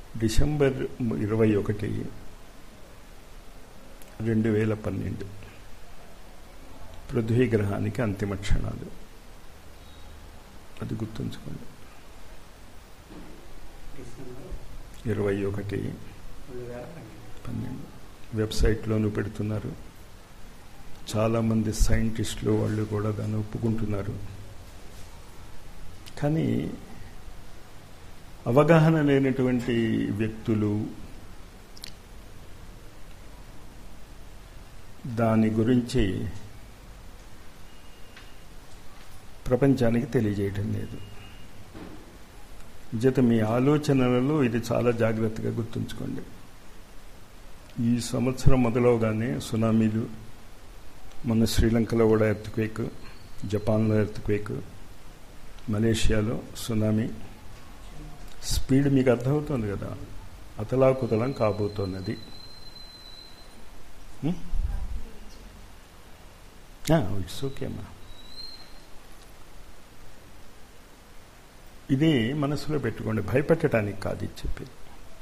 December ఇరవై ఒకటి రెండు వేల పన్నెండు పృథ్వీ గ్రహానికి అంతిమ క్షణాలు అది గుర్తుంచుకోండి డిసెంబర్ ఇరవై ఒకటి రెండు వేల పన్నెండు పన్నెండు వెబ్సైట్లోనూ పెడుతున్నారు చాలామంది సైంటిస్టులు వాళ్ళు కూడా దాన్ని ఒప్పుకుంటున్నారు కానీ అవగాహన లేనటువంటి వ్యక్తులు దాని గురించి ప్రపంచానికి తెలియజేయటం లేదు జత మీ ఆలోచనలలో ఇది చాలా జాగ్రత్తగా గుర్తుంచుకోండి ఈ సంవత్సరం మొదలవగానే సునామీలు మన శ్రీలంకలో కూడా ఎర్త్క్వేక్ జపాన్లో ఎర్త్క్వేక్ మలేషియాలో సునామీ స్పీడ్ మీకు అర్థమవుతుంది కదా అతలాకుతలం కాబోతున్నది ఇట్స్ ఓకే అమ్మా ఇది మనసులో పెట్టుకోండి భయపెట్టడానికి కాదు ఇది చెప్పేది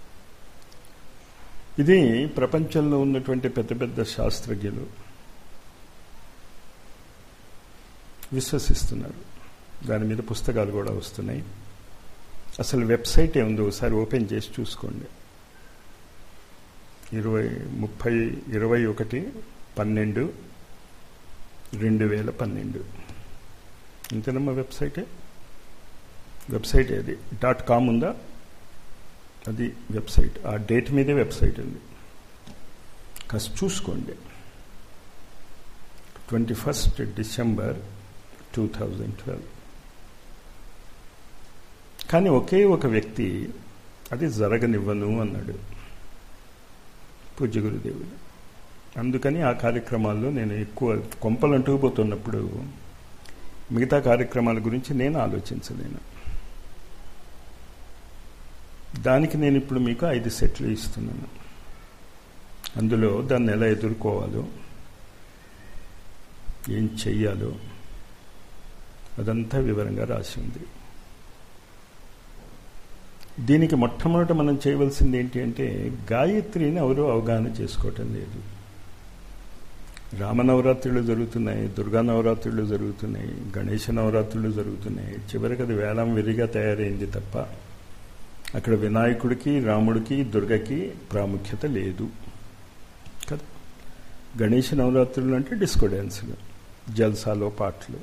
ఇది ప్రపంచంలో ఉన్నటువంటి పెద్ద పెద్ద శాస్త్రజ్ఞులు విశ్వసిస్తున్నారు దాని మీద పుస్తకాలు కూడా వస్తున్నాయి అసలు వెబ్సైట్ ఏముందో ఒకసారి ఓపెన్ చేసి చూసుకోండి ఇరవై ముప్పై ఇరవై ఒకటి పన్నెండు రెండు వేల పన్నెండు ఇంతేనమ్మా వెబ్సైటే వెబ్సైట్ అది డాట్ కామ్ ఉందా అది వెబ్సైట్ ఆ డేట్ మీదే వెబ్సైట్ ఉంది కాస్త చూసుకోండి twenty first December two thousand twelve కానీ ఒకే ఒక వ్యక్తి అది జరగనివ్వను అన్నాడు పూజ్య గురుదేవుడు అందుకని ఆ కార్యక్రమాల్లో నేను ఎక్కువ కొంపలు అంటుకుపోతున్నప్పుడు మిగతా కార్యక్రమాల గురించి నేను ఆలోచించలేను దానికి నేను ఇప్పుడు మీకు ఐదు సెట్లు ఇస్తున్నాను అందులో దాన్ని ఎలా ఎదుర్కోవాలో ఏం చెయ్యాలో అదంతా వివరంగా రాసి ఉంది దీనికి మొట్టమొదట మనం చేయవలసింది ఏంటి అంటే గాయత్రిని ఎవరు అవగాహన చేసుకోవటం లేదు రామ నవరాత్రులు జరుగుతున్నాయి దుర్గా నవరాత్రులు జరుగుతున్నాయి గణేష నవరాత్రులు జరుగుతున్నాయి చివరికి అది వేలం విరిగా తయారైంది తప్ప అక్కడ వినాయకుడికి రాముడికి దుర్గకి ప్రాముఖ్యత లేదు కదా గణేష నవరాత్రులు అంటే డిస్కో డ్యాన్సులు జల్సాలో పాటలు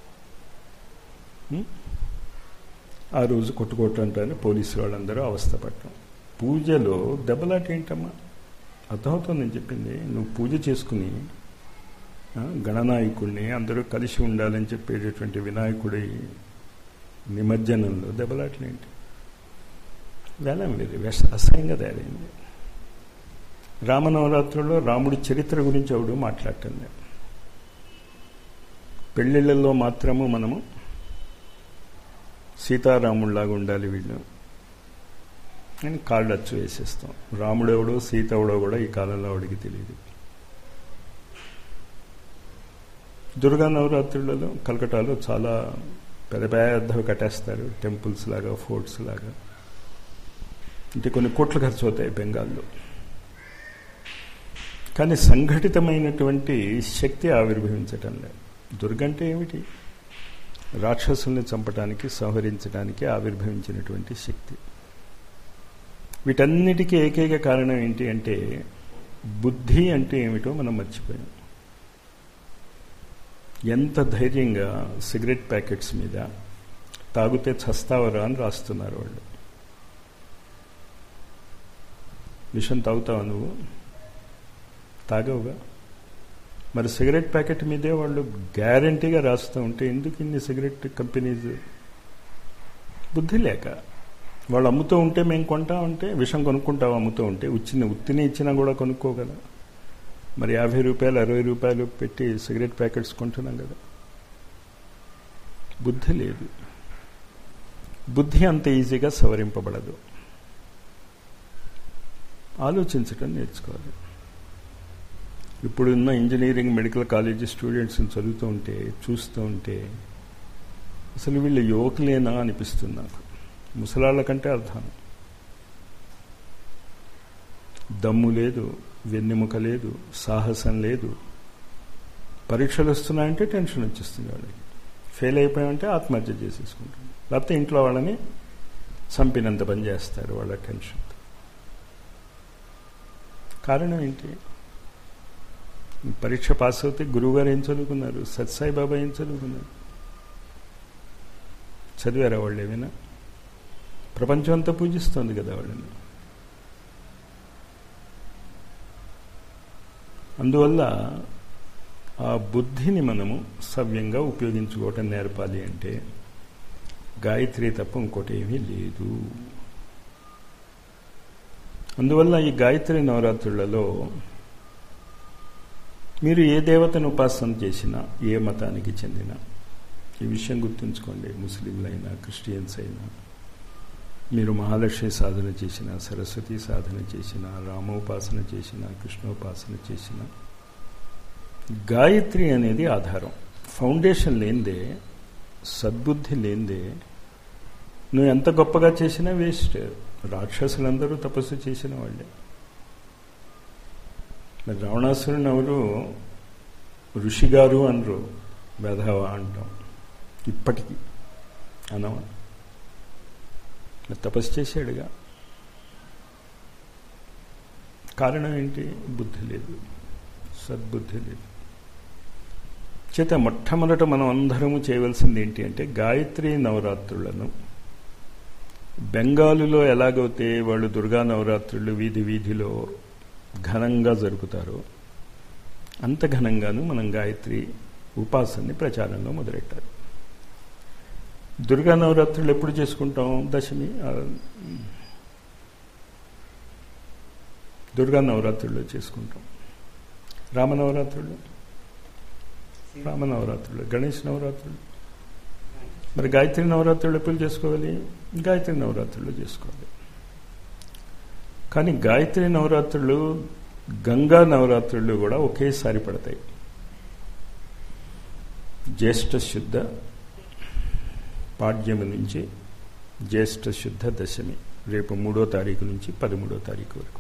ఆ రోజు కొట్టుకోవటంటారని పోలీసు వాళ్ళందరూ అవస్థపడటం పూజలో దెబ్బలాట ఏంటమ్మా అర్థమవుతుంది నేను చెప్పింది నువ్వు పూజ చేసుకుని గణనాయకుడిని అందరూ కలిసి ఉండాలని చెప్పేటటువంటి వినాయకుడి నిమజ్జనంలో దెబ్బలాటలేంటి వేలం లేదు వెష అసహ్యంగా తయారైంది రామనవరాత్రుల్లో రాముడి చరిత్ర గురించి ఎవడు మాట్లాడటం పెళ్ళిళ్ళల్లో మాత్రము మనము సీతారాముడిలాగా ఉండాలి వీళ్ళు అని కాళ్ళు అచ్చు వేసేస్తాం రాముడు ఎవడో సీత ఎవడో కూడా ఈ కాలంలో వాడికి తెలియదు దుర్గా నవరాత్రులలో కలకటాలో చాలా పెద్ద పెద్దవి కట్టేస్తారు టెంపుల్స్ లాగా ఫోర్ట్స్ లాగా అంటే కొన్ని కోట్లు ఖర్చు అవుతాయి బెంగాల్లో కానీ సంఘటితమైనటువంటి శక్తి ఆవిర్భవించటం లేదు దుర్గంటే ఏమిటి రాక్షసుల్ని చంపడానికి సంహరించడానికి ఆవిర్భవించినటువంటి శక్తి వీటన్నిటికీ ఏకైక కారణం ఏంటి అంటే బుద్ధి అంటే ఏమిటో మనం మర్చిపోయాం ఎంత ధైర్యంగా సిగరెట్ ప్యాకెట్స్ మీద తాగితే చస్తావరా అని రాస్తున్నారు వాళ్ళు విషం తాగుతావా నువ్వు తాగవుగా మరి సిగరెట్ ప్యాకెట్ మీదే వాళ్ళు గ్యారంటీగా రాస్తూ ఉంటే ఎందుకు ఇన్ని సిగరెట్ కంపెనీస్ బుద్ధి లేక వాళ్ళు అమ్ముతూ ఉంటే మేము కొంటా ఉంటే విషం కొనుక్కుంటాం అమ్ముతూ ఉంటే ఉచ్చిన ఉత్తిని ఇచ్చినా కూడా కొనుక్కోగల మరి యాభై రూపాయలు అరవై రూపాయలు పెట్టి సిగరెట్ ప్యాకెట్స్ కొంటున్నాం కదా బుద్ధి లేదు బుద్ధి అంత ఈజీగా సవరింపబడదు ఆలోచించటం నేర్చుకోవాలి ఇప్పుడున్న ఇంజనీరింగ్ మెడికల్ కాలేజీ స్టూడెంట్స్ని చదువుతూ ఉంటే చూస్తూ ఉంటే అసలు వీళ్ళు యువకులేనా అనిపిస్తుంది నాకు ముసలాళ్ళ కంటే అర్థం దమ్ము లేదు వెన్నెముక లేదు సాహసం లేదు పరీక్షలు వస్తున్నాయంటే టెన్షన్ వచ్చేస్తుంది వాళ్ళకి ఫెయిల్ అయిపోయామంటే ఆత్మహత్య చేసేసుకుంటాం లేకపోతే ఇంట్లో వాళ్ళని చంపినంత పని చేస్తారు వాళ్ళ టెన్షన్ కారణం ఏంటి పరీక్ష పాస్ అవుతే గురువుగారు ఏం చదువుకున్నారు సత్సాయి బాబా ఏం చదువుకున్నారు చదివారా వాళ్ళు ఏమైనా ప్రపంచం అంతా పూజిస్తోంది కదా వాళ్ళని అందువల్ల ఆ బుద్ధిని మనము సవ్యంగా ఉపయోగించుకోవటం నేర్పాలి అంటే గాయత్రి తప్ప ఇంకోటి ఏమీ లేదు అందువల్ల ఈ గాయత్రి నవరాత్రులలో మీరు ఏ దేవతను ఉపాసన చేసినా ఏ మతానికి చెందిన ఈ విషయం గుర్తుంచుకోండి ముస్లింలైనా క్రిస్టియన్స్ అయినా మీరు మహాలక్ష్మి సాధన చేసిన సరస్వతి సాధన చేసిన రామోపాసన చేసిన కృష్ణోపాసన చేసిన గాయత్రి అనేది ఆధారం ఫౌండేషన్ లేనిదే సద్బుద్ధి లేనిదే నువ్వు ఎంత గొప్పగా చేసినా వేస్ట్ రాక్షసులందరూ తపస్సు చేసిన వాళ్ళే మరి రావణాసురుని ఎవరు ఋషిగారు అనరు వెధవ అంటాం ఇప్పటికీ అనవా తపస్సు చేశాడుగా కారణం ఏంటి బుద్ధి లేదు సద్బుద్ధి లేదు చేత మొట్టమొదట మనం అందరము చేయవలసింది ఏంటి అంటే గాయత్రి నవరాత్రులను బెంగాలులో ఎలాగైతే వాళ్ళు దుర్గా నవరాత్రులు వీధి వీధిలో ఘనంగా జరుపుతారో అంత ఘనంగాను మనం గాయత్రి ఉపాసనని ప్రచారంలో మొదలెట్టాలి దుర్గా నవరాత్రులు ఎప్పుడు చేసుకుంటాం దశమి దుర్గా నవరాత్రుల్లో చేసుకుంటాం రామ నవరాత్రులు రామ నవరాత్రులు గణేష్ నవరాత్రులు మరి గాయత్రి నవరాత్రులు ఎప్పుడు చేసుకోవాలి గాయత్రి నవరాత్రులు చేసుకోవాలి కానీ గాయత్రి నవరాత్రులు గంగా నవరాత్రులు కూడా ఒకేసారి పడతాయి జ్యేష్ఠ శుద్ధ పాడ్యమి నుంచి జ్యేష్ఠ శుద్ధ దశమి రేపు మూడో తారీఖు నుంచి పదమూడో తారీఖు వరకు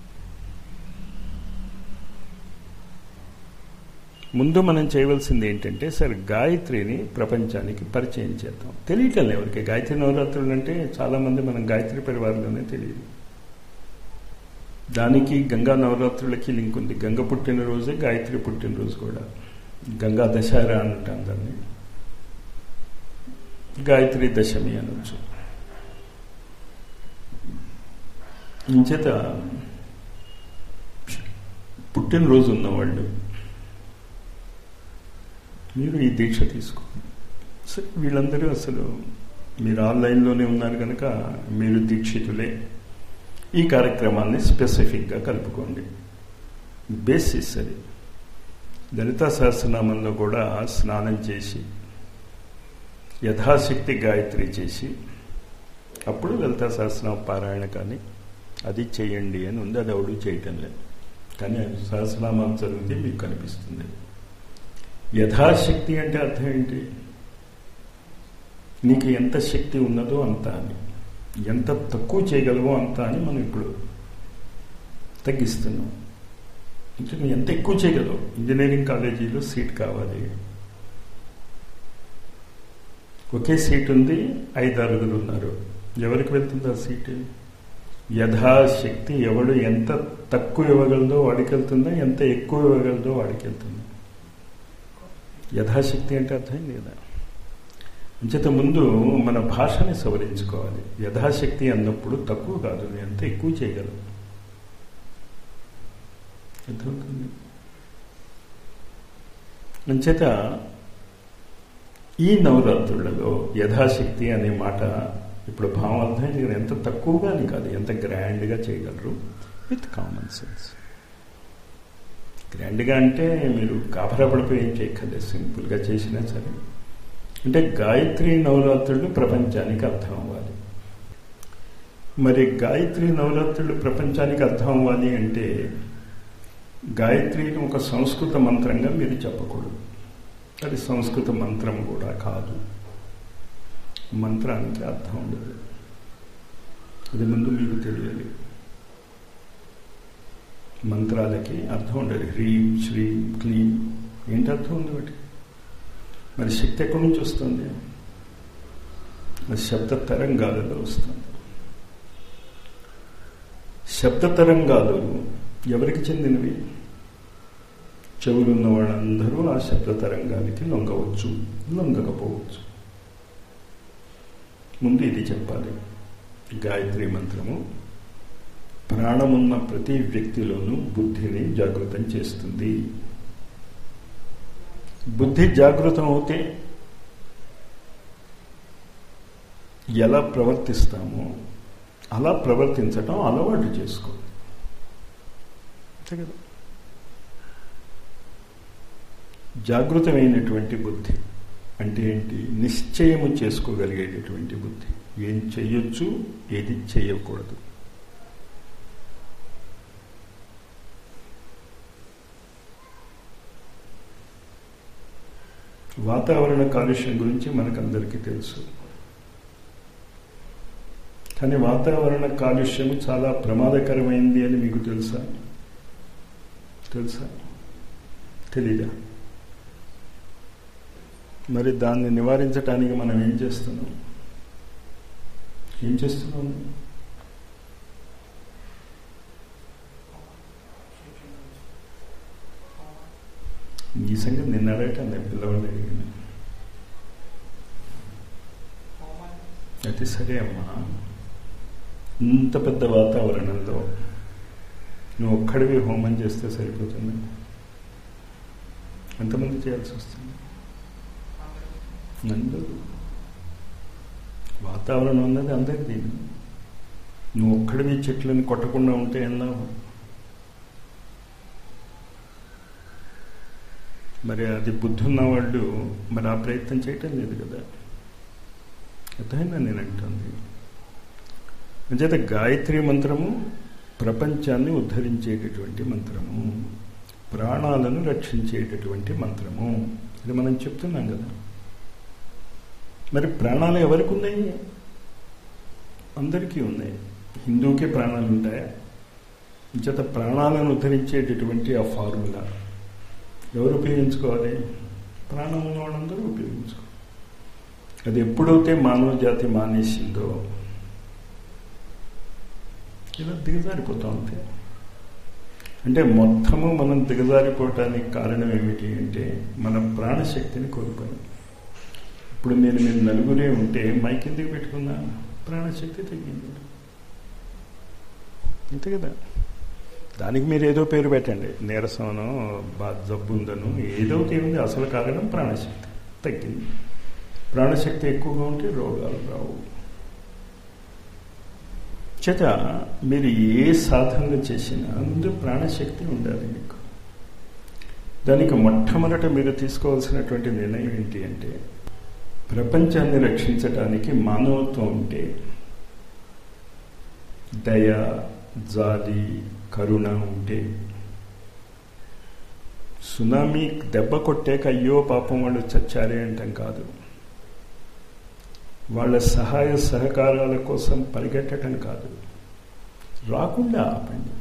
ముందు మనం చేయవలసింది ఏంటంటే సరే గాయత్రిని ప్రపంచానికి పరిచయం చేద్దాం తెలియటం ఎవరికి గాయత్రి నవరాత్రులు అంటే చాలామంది మనం గాయత్రి పరివారంలోనే తెలియదు దానికి గంగా నవరాత్రులకి లింక్ ఉంది గంగ పుట్టినరోజే గాయత్రి పుట్టినరోజు కూడా గంగా దశహరా అంటాం దాన్ని గాయత్రి దశమి అనొచ్చు ఇంచేత పుట్టినరోజు ఉన్నవాళ్ళు మీరు ఈ దీక్ష తీసుకోండి సరే వీళ్ళందరూ అసలు మీరు ఆన్లైన్లోనే ఉన్నారు కనుక మీరు దీక్షితులే ఈ కార్యక్రమాన్ని స్పెసిఫిక్గా కలుపుకోండి బేసిస్ అది లలితా సహస్రనామంలో కూడా స్నానం చేసి యథాశక్తి గాయత్రి చేసి అప్పుడు లలితా సహస్రనామ పారాయణ కానీ అది చేయండి అని ఉంది అది ఎవడు చేయటం లేదు కానీ సహస్రనామాలు చదివితే మీకు కనిపిస్తుంది యథాశక్తి అంటే అర్థం ఏంటి నీకు ఎంత శక్తి ఉన్నదో అంత అని ఎంత తక్కువ చేయగలవో అంత అని మనం ఇప్పుడు తగ్గిస్తున్నాం అంటే నువ్వు ఎంత ఎక్కువ చేయగలవు ఇంజనీరింగ్ కాలేజీలో సీట్ కావాలి ఒకే సీట్ ఉంది ఐదు ఆరుగురు ఉన్నారు ఎవరికి వెళ్తుంది ఆ సీటు యథాశక్తి ఎవడు ఎంత తక్కువ ఇవ్వగలదో వాడికి వెళ్తుందా ఎంత ఎక్కువ ఇవ్వగలదో వాడికి వెళ్తుందా యథాశక్తి అంటే అర్థమైంది కదా అంచేత ముందు మన భాషని సవరించుకోవాలి యథాశక్తి అన్నప్పుడు తక్కువ కాదు ఎంత ఎక్కువ చేయగలవు అర్థమవుతుంది అంచేత ఈ నవరాత్రులలో యథాశక్తి అనే మాట ఇప్పుడు భావం అర్థమైంది కదా ఎంత తక్కువగా అని కాదు ఎంత గ్రాండ్గా చేయగలరు విత్ కామన్ సెన్స్ గ్రాండ్గా అంటే మీరు కాపరాపడిపోయి ఏం చేయక్కర్లేదు సింపుల్గా చేసినా సరే అంటే గాయత్రి నవరాత్రులు ప్రపంచానికి అర్థం అవ్వాలి మరి గాయత్రి నవరాత్రులు ప్రపంచానికి అర్థం అవ్వాలి అంటే గాయత్రిని ఒక సంస్కృత మంత్రంగా మీరు చెప్పకూడదు అది సంస్కృత మంత్రం కూడా కాదు మంత్రానికి అర్థం ఉండదు అది ముందు మీకు తెలియాలి మంత్రాలకి అర్థం ఉండదు హ్రీం శ్రీం క్లీం ఏంటి అర్థం ఉంది వాటి మరి శక్తి ఎక్కడి నుంచి వస్తుంది అది శబ్ద తరంగాలలో వస్తుంది శబ్ద తరంగాలు ఎవరికి చెందినవి చెవులున్న వాళ్ళందరూ ఆ శబ్ద తరంగానికి లొంగవచ్చు లొంగకపోవచ్చు ముందు ఇది చెప్పాలి గాయత్రి మంత్రము ప్రాణమున్న ప్రతి వ్యక్తిలోనూ బుద్ధిని జాగృతం చేస్తుంది బుద్ధి జాగృతం అవుతే ఎలా ప్రవర్తిస్తామో అలా ప్రవర్తించటం అలవాటు చేసుకో అంతే కదా జాగృతమైనటువంటి బుద్ధి అంటే ఏంటి నిశ్చయము చేసుకోగలిగేటటువంటి బుద్ధి ఏం చెయ్యొచ్చు ఏది చేయకూడదు వాతావరణ కాలుష్యం గురించి మనకందరికీ తెలుసు కానీ వాతావరణ కాలుష్యం చాలా ప్రమాదకరమైంది అని మీకు తెలుసా తెలుసా తెలీదా మరి దాన్ని నివారించడానికి మనం ఏం చేస్తున్నాం ఏం చేస్తున్నాం ఈ సంగతి నిన్న అడగటం నేను పిల్లవాడిని అడిగాను అయితే సరే అమ్మా ఇంత పెద్ద వాతావరణంలో నువ్వు ఒక్కడివి హోమం చేస్తే సరిపోతుంది ఎంతమంది చేయాల్సి వస్తుంది అందరూ వాతావరణం ఉన్నది అందరిది నువ్వు ఒక్కడివి చెట్లను కొట్టకుండా ఉంటే ఏం లాభం మరి అది బుద్ధి ఉన్నవాళ్ళు మరి ఆ ప్రయత్నం చేయటం లేదు కదా అర్థమైందా నేను అంటుంది అంచేత గాయత్రి మంత్రము ప్రపంచాన్ని ఉద్ధరించేటటువంటి మంత్రము ప్రాణాలను రక్షించేటటువంటి మంత్రము ఇది మనం చెప్తున్నాం కదా మరి ప్రాణాలు ఎవరికి ఉన్నాయి అందరికీ ఉన్నాయి హిందూకే ప్రాణాలు ఉంటాయా చేత ప్రాణాలను ఉద్ధరించేటటువంటి ఆ ఫార్ములా ఎవరు ఉపయోగించుకోవాలి ప్రాణం ఉన్న వాళ్ళందరూ ఉపయోగించుకో అది ఎప్పుడైతే మానవ జాతి మానేసిందో ఇలా దిగజారిపోతూ ఉంటే అంటే మొత్తము మనం దిగజారిపోవటానికి కారణం ఏమిటి అంటే మన ప్రాణశక్తిని కోల్పోయాం ఇప్పుడు నేను మీరు నలుగురే ఉంటే మైక్ ఎందుకు పెట్టుకున్నా ప్రాణశక్తి తగ్గింది అంతే కదా దానికి మీరు ఏదో పేరు పెట్టండి నీరసమనో బా జబ్బుందను ఏదో ఉంది అసలు కారణం ప్రాణశక్తి తగ్గింది ప్రాణశక్తి ఎక్కువగా ఉంటే రోగాలు రావు చేత మీరు ఏ సాధనలు చేసినా ముందు ప్రాణశక్తి ఉండాలి మీకు దానికి మొట్టమొదట మీరు తీసుకోవాల్సినటువంటి నిర్ణయం ఏంటి అంటే ప్రపంచాన్ని రక్షించటానికి మానవత్వం ఉంటే దయ జాలి కరుణ ఉంటే సునామీ దెబ్బ కొట్టాక అయ్యో పాపం వాళ్ళు చచ్చారే అంటాం కాదు వాళ్ళ సహాయ సహకారాల కోసం పరిగెట్టడం కాదు రాకుండా ఆపండి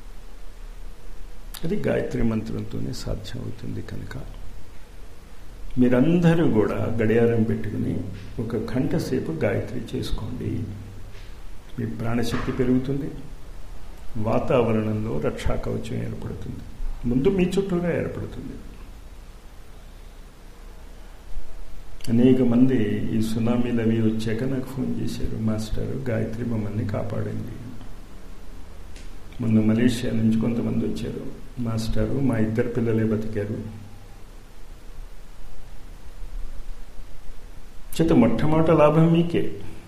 అది గాయత్రి మంత్రంతోనే సాధ్యం అవుతుంది కనుక మీరందరూ కూడా గడియారం పెట్టుకుని ఒక గంట సేపు గాయత్రి చేసుకోండి మీ ప్రాణశక్తి పెరుగుతుంది వాతావరణంలో రక్షా కవచం ఏర్పడుతుంది ముందు మీ చుట్టూగా ఏర్పడుతుంది అనేక మంది ఈ సునామీలు అవి వచ్చాక నాకు ఫోన్ చేశారు మాస్టర్ గాయత్రి మమ్మల్ని కాపాడండి మొన్న మలేషియా నుంచి కొంతమంది వచ్చారు మాస్టారు మా ఇద్దరు పిల్లలే బతికారు చేత మొట్టమొదట లాభం మీకే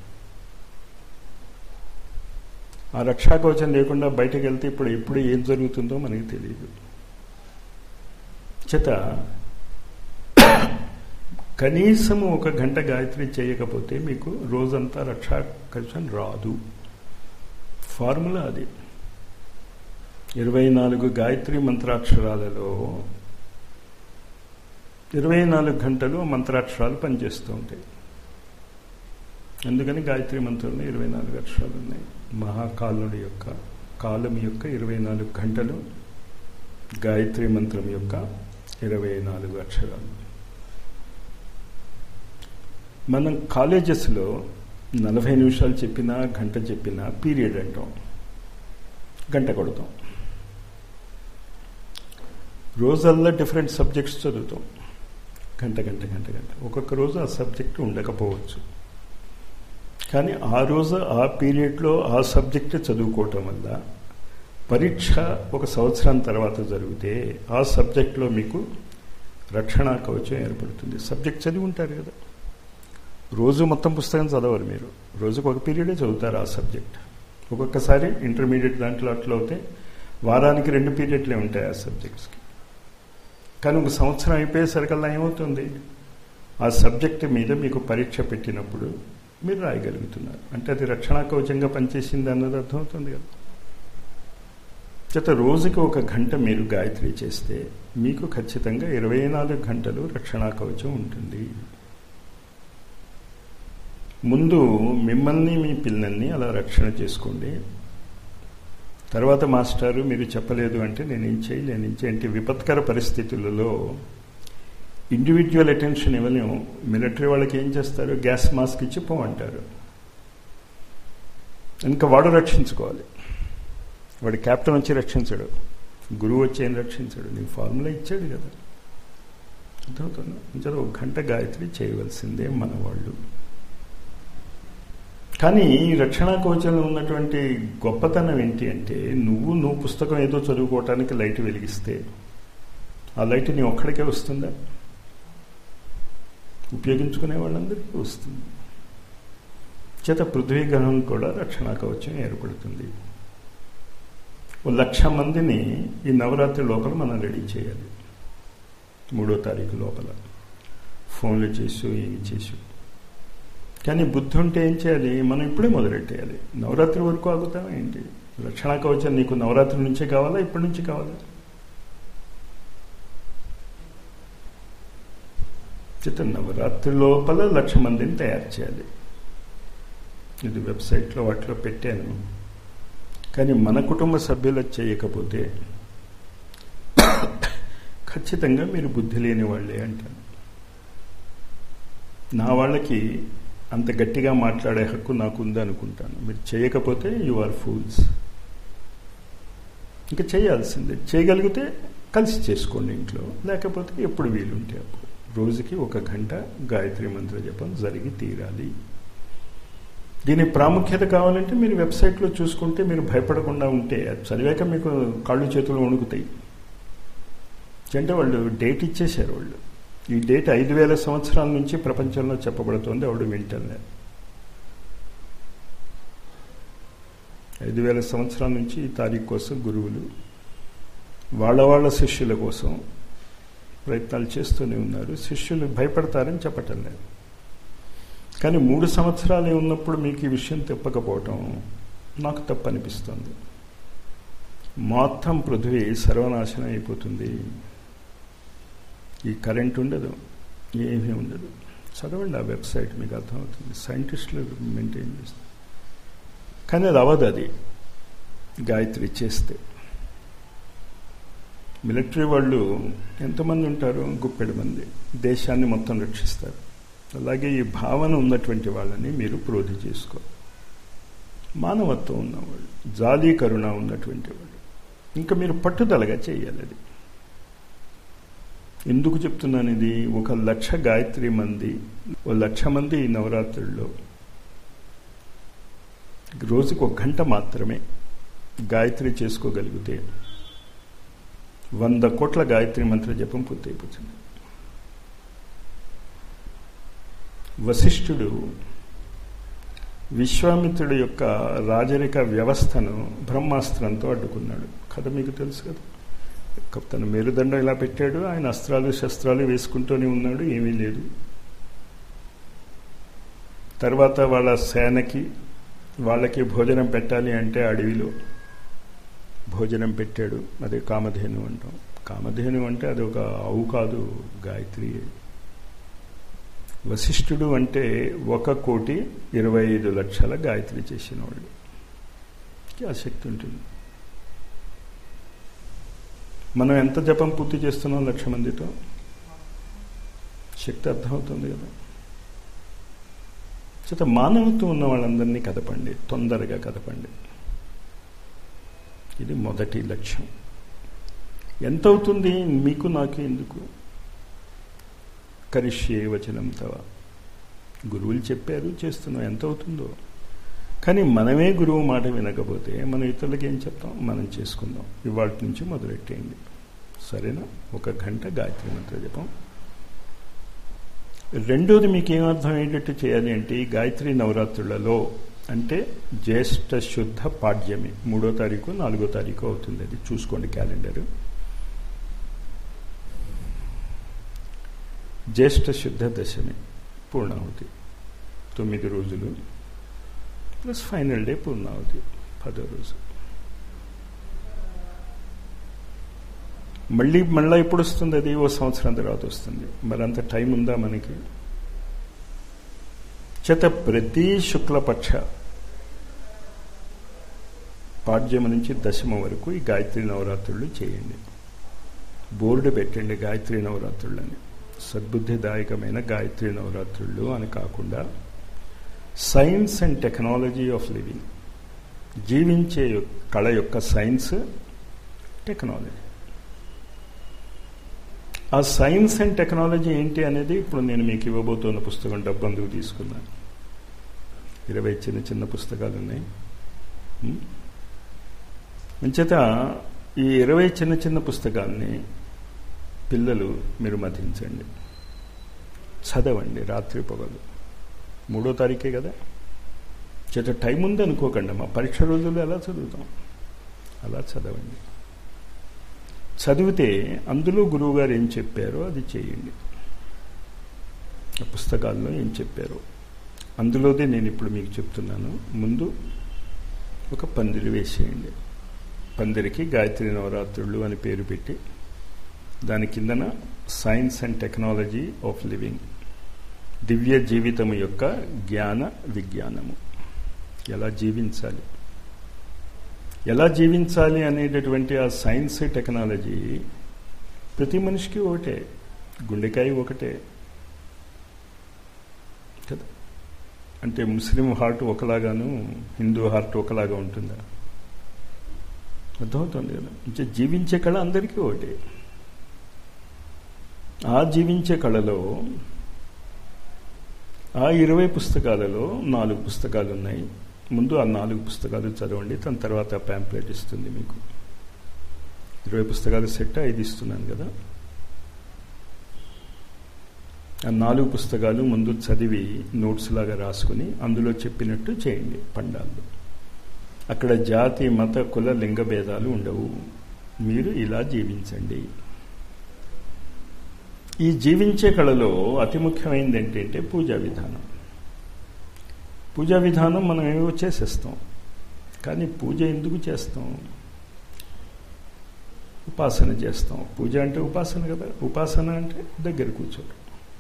ఆ రక్షా కవచం లేకుండా బయటకు వెళ్తే ఇప్పుడు ఎప్పుడు ఏం జరుగుతుందో మనకి తెలియదు చేత కనీసము ఒక గంట గాయత్రి చేయకపోతే మీకు రోజంతా రక్షా కవచం రాదు ఫార్ములా అది ఇరవై నాలుగు గాయత్రి మంత్రాక్షరాలలో ఇరవై నాలుగు గంటలు మంత్రాక్షరాలు పనిచేస్తూ ఉంటాయి అందుకని గాయత్రి మంత్రంలో ఇరవై నాలుగు అక్షరాలు ఉన్నాయి మహాకాలుడి యొక్క కాలం యొక్క ఇరవై నాలుగు గంటలు గాయత్రి మంత్రం యొక్క ఇరవై నాలుగు అక్షరాలు మనం కాలేజెస్లో నలభై నిమిషాలు చెప్పినా గంట చెప్పినా పీరియడ్ అంటాం గంట కొడతాం రోజల్లా డిఫరెంట్ సబ్జెక్ట్స్ చదువుతాం గంట గంట గంట గంట ఒక్కొక్క రోజు ఆ సబ్జెక్ట్ ఉండకపోవచ్చు కానీ ఆ రోజు ఆ పీరియడ్లో ఆ సబ్జెక్ట్ చదువుకోవటం వల్ల పరీక్ష ఒక సంవత్సరం తర్వాత జరిగితే ఆ సబ్జెక్ట్లో మీకు రక్షణ కవచం ఏర్పడుతుంది సబ్జెక్ట్ చదివి ఉంటారు కదా రోజు మొత్తం పుస్తకం చదవరు మీరు రోజుకు ఒక పీరియడే చదువుతారు ఆ సబ్జెక్ట్ ఒక్కొక్కసారి ఇంటర్మీడియట్ దాంట్లో అట్లా అవుతే వారానికి రెండు పీరియడ్లే ఉంటాయి ఆ సబ్జెక్ట్స్కి కానీ ఒక సంవత్సరం అయిపోయేసరికల్లా ఏమవుతుంది ఆ సబ్జెక్ట్ మీద మీకు పరీక్ష పెట్టినప్పుడు మీరు రాయగలుగుతున్నారు అంటే అది రక్షణ కవచంగా పనిచేసింది అన్నది అర్థమవుతుంది కదా చేత రోజుకి ఒక గంట మీరు గాయత్రి చేస్తే మీకు ఖచ్చితంగా ఇరవై నాలుగు గంటలు రక్షణ కవచం ఉంటుంది ముందు మిమ్మల్ని మీ పిల్లల్ని అలా రక్షణ చేసుకోండి తర్వాత మాస్టారు మీరు చెప్పలేదు అంటే నేనేం చేయలేను అంటే విపత్కర పరిస్థితులలో ఇండివిజువల్ అటెన్షన్ ఇవ్వలేము మిలిటరీ వాళ్ళకి ఏం చేస్తారు గ్యాస్ మాస్క్ ఇచ్చి పోమంటారు ఇంకా వాడు రక్షించుకోవాలి వాడు క్యాప్టెన్ వచ్చి రక్షించడు గురువు వచ్చి ఏం రక్షించాడు నీకు ఫార్ములా ఇచ్చాడు కదా అర్థమవుతున్నా ఇంకా ఒక గంట గాయత్రి చేయవలసిందే మన వాళ్ళు కానీ ఈ రక్షణ కవచంలో ఉన్నటువంటి గొప్పతనం ఏంటి అంటే నువ్వు నువ్వు పుస్తకం ఏదో చదువుకోవటానికి లైట్ వెలిగిస్తే ఆ లైట్ నీ ఒక్కడికే వస్తుందా ఉపయోగించుకునే వాళ్ళందరికీ వస్తుంది చేత పృథ్వీ గ్రహం కూడా రక్షణ కవచం ఏర్పడుతుంది ఓ లక్ష మందిని ఈ నవరాత్రి లోపల మనం రెడీ చేయాలి మూడో తారీఖు లోపల ఫోన్లు చేసు ఏమి చేసు కానీ బుద్ధి ఉంటే ఏం చేయాలి మనం ఇప్పుడే మొదలెట్టేయాలి నవరాత్రి వరకు ఆగుతాం ఏంటి రక్షణ కవచం నీకు నవరాత్రి నుంచే కావాలా ఇప్పటి నుంచి కావాలా చిత్త నవరాత్రి లోపల లక్ష మందిని తయారు చేయాలి ఇది వెబ్సైట్లో వాటిలో పెట్టాను కానీ మన కుటుంబ సభ్యులు చేయకపోతే ఖచ్చితంగా మీరు బుద్ధి లేని వాళ్ళే అంటారు నా వాళ్ళకి అంత గట్టిగా మాట్లాడే హక్కు నాకు ఉందనుకుంటాను మీరు చేయకపోతే యు ఆర్ ఫూల్స్ ఇంకా చేయాల్సిందే చేయగలిగితే కలిసి చేసుకోండి ఇంట్లో లేకపోతే ఎప్పుడు వీలుంటే అప్పుడు రోజుకి ఒక గంట గాయత్రి మంత్ర జపం జరిగి తీరాలి దీని ప్రాముఖ్యత కావాలంటే మీరు వెబ్సైట్లో చూసుకుంటే మీరు భయపడకుండా ఉంటే అది చదివాక మీకు కాళ్ళు చేతులు వణుకుతాయి అంటే వాళ్ళు డేట్ ఇచ్చేశారు వాళ్ళు ఈ డేట్ ఐదు వేల సంవత్సరాల నుంచి ప్రపంచంలో చెప్పబడుతోంది ఆవిడ వింటలే ఐదు వేల సంవత్సరాల నుంచి ఈ తారీఖు కోసం గురువులు వాళ్ళ వాళ్ళ శిష్యుల కోసం ప్రయత్నాలు చేస్తూనే ఉన్నారు శిష్యులు భయపడతారని చెప్పటం లేదు కానీ మూడు సంవత్సరాలు ఉన్నప్పుడు మీకు ఈ విషయం తెప్పకపోవటం నాకు తప్పు అనిపిస్తుంది మొత్తం పృథ్వీ సర్వనాశనం అయిపోతుంది ఈ కరెంట్ ఉండదు ఏమీ ఉండదు చదవండి ఆ వెబ్సైట్ మీకు అర్థమవుతుంది సైంటిస్టులు మెయింటైన్ చేస్తారు కానీ అది అవ్వదు అది గాయత్రి చేస్తే మిలిటరీ వాళ్ళు ఎంతమంది ఉంటారు గుప్పెడు మంది దేశాన్ని మొత్తం రక్షిస్తారు అలాగే ఈ భావన ఉన్నటువంటి వాళ్ళని మీరు ప్రోధి చేసుకో మానవత్వం ఉన్నవాళ్ళు జాలి కరుణ ఉన్నటువంటి వాళ్ళు ఇంకా మీరు పట్టుదలగా చేయాలి అది ఎందుకు చెప్తున్నాను ఇది ఒక లక్ష గాయత్రి మంది ఓ లక్ష మంది ఈ నవరాత్రుల్లో రోజుకు ఒక గంట మాత్రమే గాయత్రి చేసుకోగలిగితే వంద కోట్ల గాయత్రి మంత్ర జపం పూర్తయిపోతుంది వశిష్ఠుడు విశ్వామిత్రుడు యొక్క రాజరిక వ్యవస్థను బ్రహ్మాస్త్రంతో అడ్డుకున్నాడు కథ మీకు తెలుసు కదా తన మేరుదండం ఇలా పెట్టాడు ఆయన అస్త్రాలు శస్త్రాలు వేసుకుంటూనే ఉన్నాడు ఏమీ లేదు తర్వాత వాళ్ళ సేనకి వాళ్ళకి భోజనం పెట్టాలి అంటే అడవిలో భోజనం పెట్టాడు అదే కామధేను అంటాం కామధేను అంటే అది ఒక ఆవు కాదు గాయత్రి వశిష్ఠుడు అంటే ఒక కోటి ఇరవై ఐదు లక్షల గాయత్రి చేసిన వాళ్ళు ఆ శక్తి ఉంటుంది మనం ఎంత జపం పూర్తి చేస్తున్నాం లక్ష మందితో శక్తి అర్థమవుతుంది కదా చేత మానవత్వం ఉన్న వాళ్ళందరినీ కదపండి తొందరగా కదపండి ఇది మొదటి లక్ష్యం ఎంత అవుతుంది మీకు నాకు ఎందుకు కరిష్యే వచనం తవ గురువులు చెప్పారు చేస్తున్నాం ఎంత అవుతుందో కానీ మనమే గురువు మాట వినకపోతే మనం ఇతరులకి ఏం చెప్తాం మనం చేసుకుందాం ఇవాళ నుంచి మొదలెట్టేయండి సరేనా ఒక గంట గాయత్రి మంత్ర జపం రెండోది మీకు ఏమర్థం అయ్యేటట్టు చేయాలి అంటే ఈ గాయత్రి నవరాత్రులలో అంటే జ్యేష్ఠ శుద్ధ పాడ్యమి మూడో తారీఖు నాలుగో తారీఖు అవుతుంది అది చూసుకోండి క్యాలెండరు జ్యేష్ఠ శుద్ధ దశమి పూర్ణాహుతి తొమ్మిది రోజులు ప్లస్ ఫైనల్ డే పూర్ణాహుతి పదో రోజు మళ్ళీ మళ్ళీ ఎప్పుడు వస్తుంది అది ఓ సంవత్సరం తర్వాత వస్తుంది మరి అంత టైం ఉందా మనకి చేత ప్రతి శుక్లపక్ష పాడ్యమ నుంచి దశమ వరకు ఈ గాయత్రి నవరాత్రులు చేయండి బోర్డు పెట్టండి గాయత్రి నవరాత్రులని సద్బుద్ధిదాయకమైన గాయత్రి నవరాత్రులు అని కాకుండా science and technology of living జీవించే కళ యొక్క సైన్స్ టెక్నాలజీ ఆ సైన్స్ అండ్ టెక్నాలజీ ఏంటి అనేది ఇప్పుడు నేను మీకు ఇవ్వబోతున్న పుస్తకం డబ్బందుకు తీసుకున్నాను ఇరవై చిన్న చిన్న పుస్తకాలు ఉన్నాయి అంచేత ఈ ఇరవై చిన్న చిన్న పుస్తకాల్ని పిల్లలు మీరు మధించండి చదవండి రాత్రి పొగలు మూడో తారీఖే కదా చేత టైం ఉంది అనుకోకండి మా పరీక్ష రోజుల్లో ఎలా చదువుతాం అలా చదవండి చదివితే అందులో గురువుగారు ఏం చెప్పారో అది చేయండి ఆ పుస్తకాల్లో ఏం చెప్పారో అందులోదే నేను ఇప్పుడు మీకు చెప్తున్నాను ముందు ఒక పందిరి వేసేయండి పందిరికి గాయత్రి నవరాత్రులు అని పేరు పెట్టి దాని కిందన science and technology of living దివ్య జీవితము యొక్క జ్ఞాన విజ్ఞానము ఎలా జీవించాలి ఎలా జీవించాలి అనేటటువంటి ఆ సైన్స్ టెక్నాలజీ ప్రతి మనిషికి ఒకటే గుండెకాయ ఒకటే కదా అంటే ముస్లిం హార్ట్ ఒకలాగాను హిందూ హార్ట్ ఒకలాగా ఉంటుందా అర్థమవుతుంది కదా అంటే జీవించే కళ అందరికీ ఒకటే ఆ జీవించే కళలో ఆ ఇరవై పుస్తకాలలో నాలుగు పుస్తకాలు ఉన్నాయి ముందు ఆ నాలుగు పుస్తకాలు చదవండి దాని తర్వాత ప్యాంప్లెట్ ఇస్తుంది మీకు ఇరవై పుస్తకాలు సెట్ ఐదు ఇస్తున్నాను కదా ఆ నాలుగు పుస్తకాలు ముందు చదివి నోట్స్ లాగా రాసుకుని అందులో చెప్పినట్టు చేయండి పండాల్లో అక్కడ జాతి మత కుల లింగ భేదాలు ఉండవు మీరు ఇలా జీవించండి ఈ జీవించే కళలో అతి ముఖ్యమైనది ఏంటంటే పూజా విధానం పూజా విధానం మనం ఏవో చేసేస్తాం కానీ పూజ ఎందుకు చేస్తాం ఉపాసన చేస్తాం పూజ అంటే ఉపాసన కదా ఉపాసన అంటే దగ్గర కూర్చోడం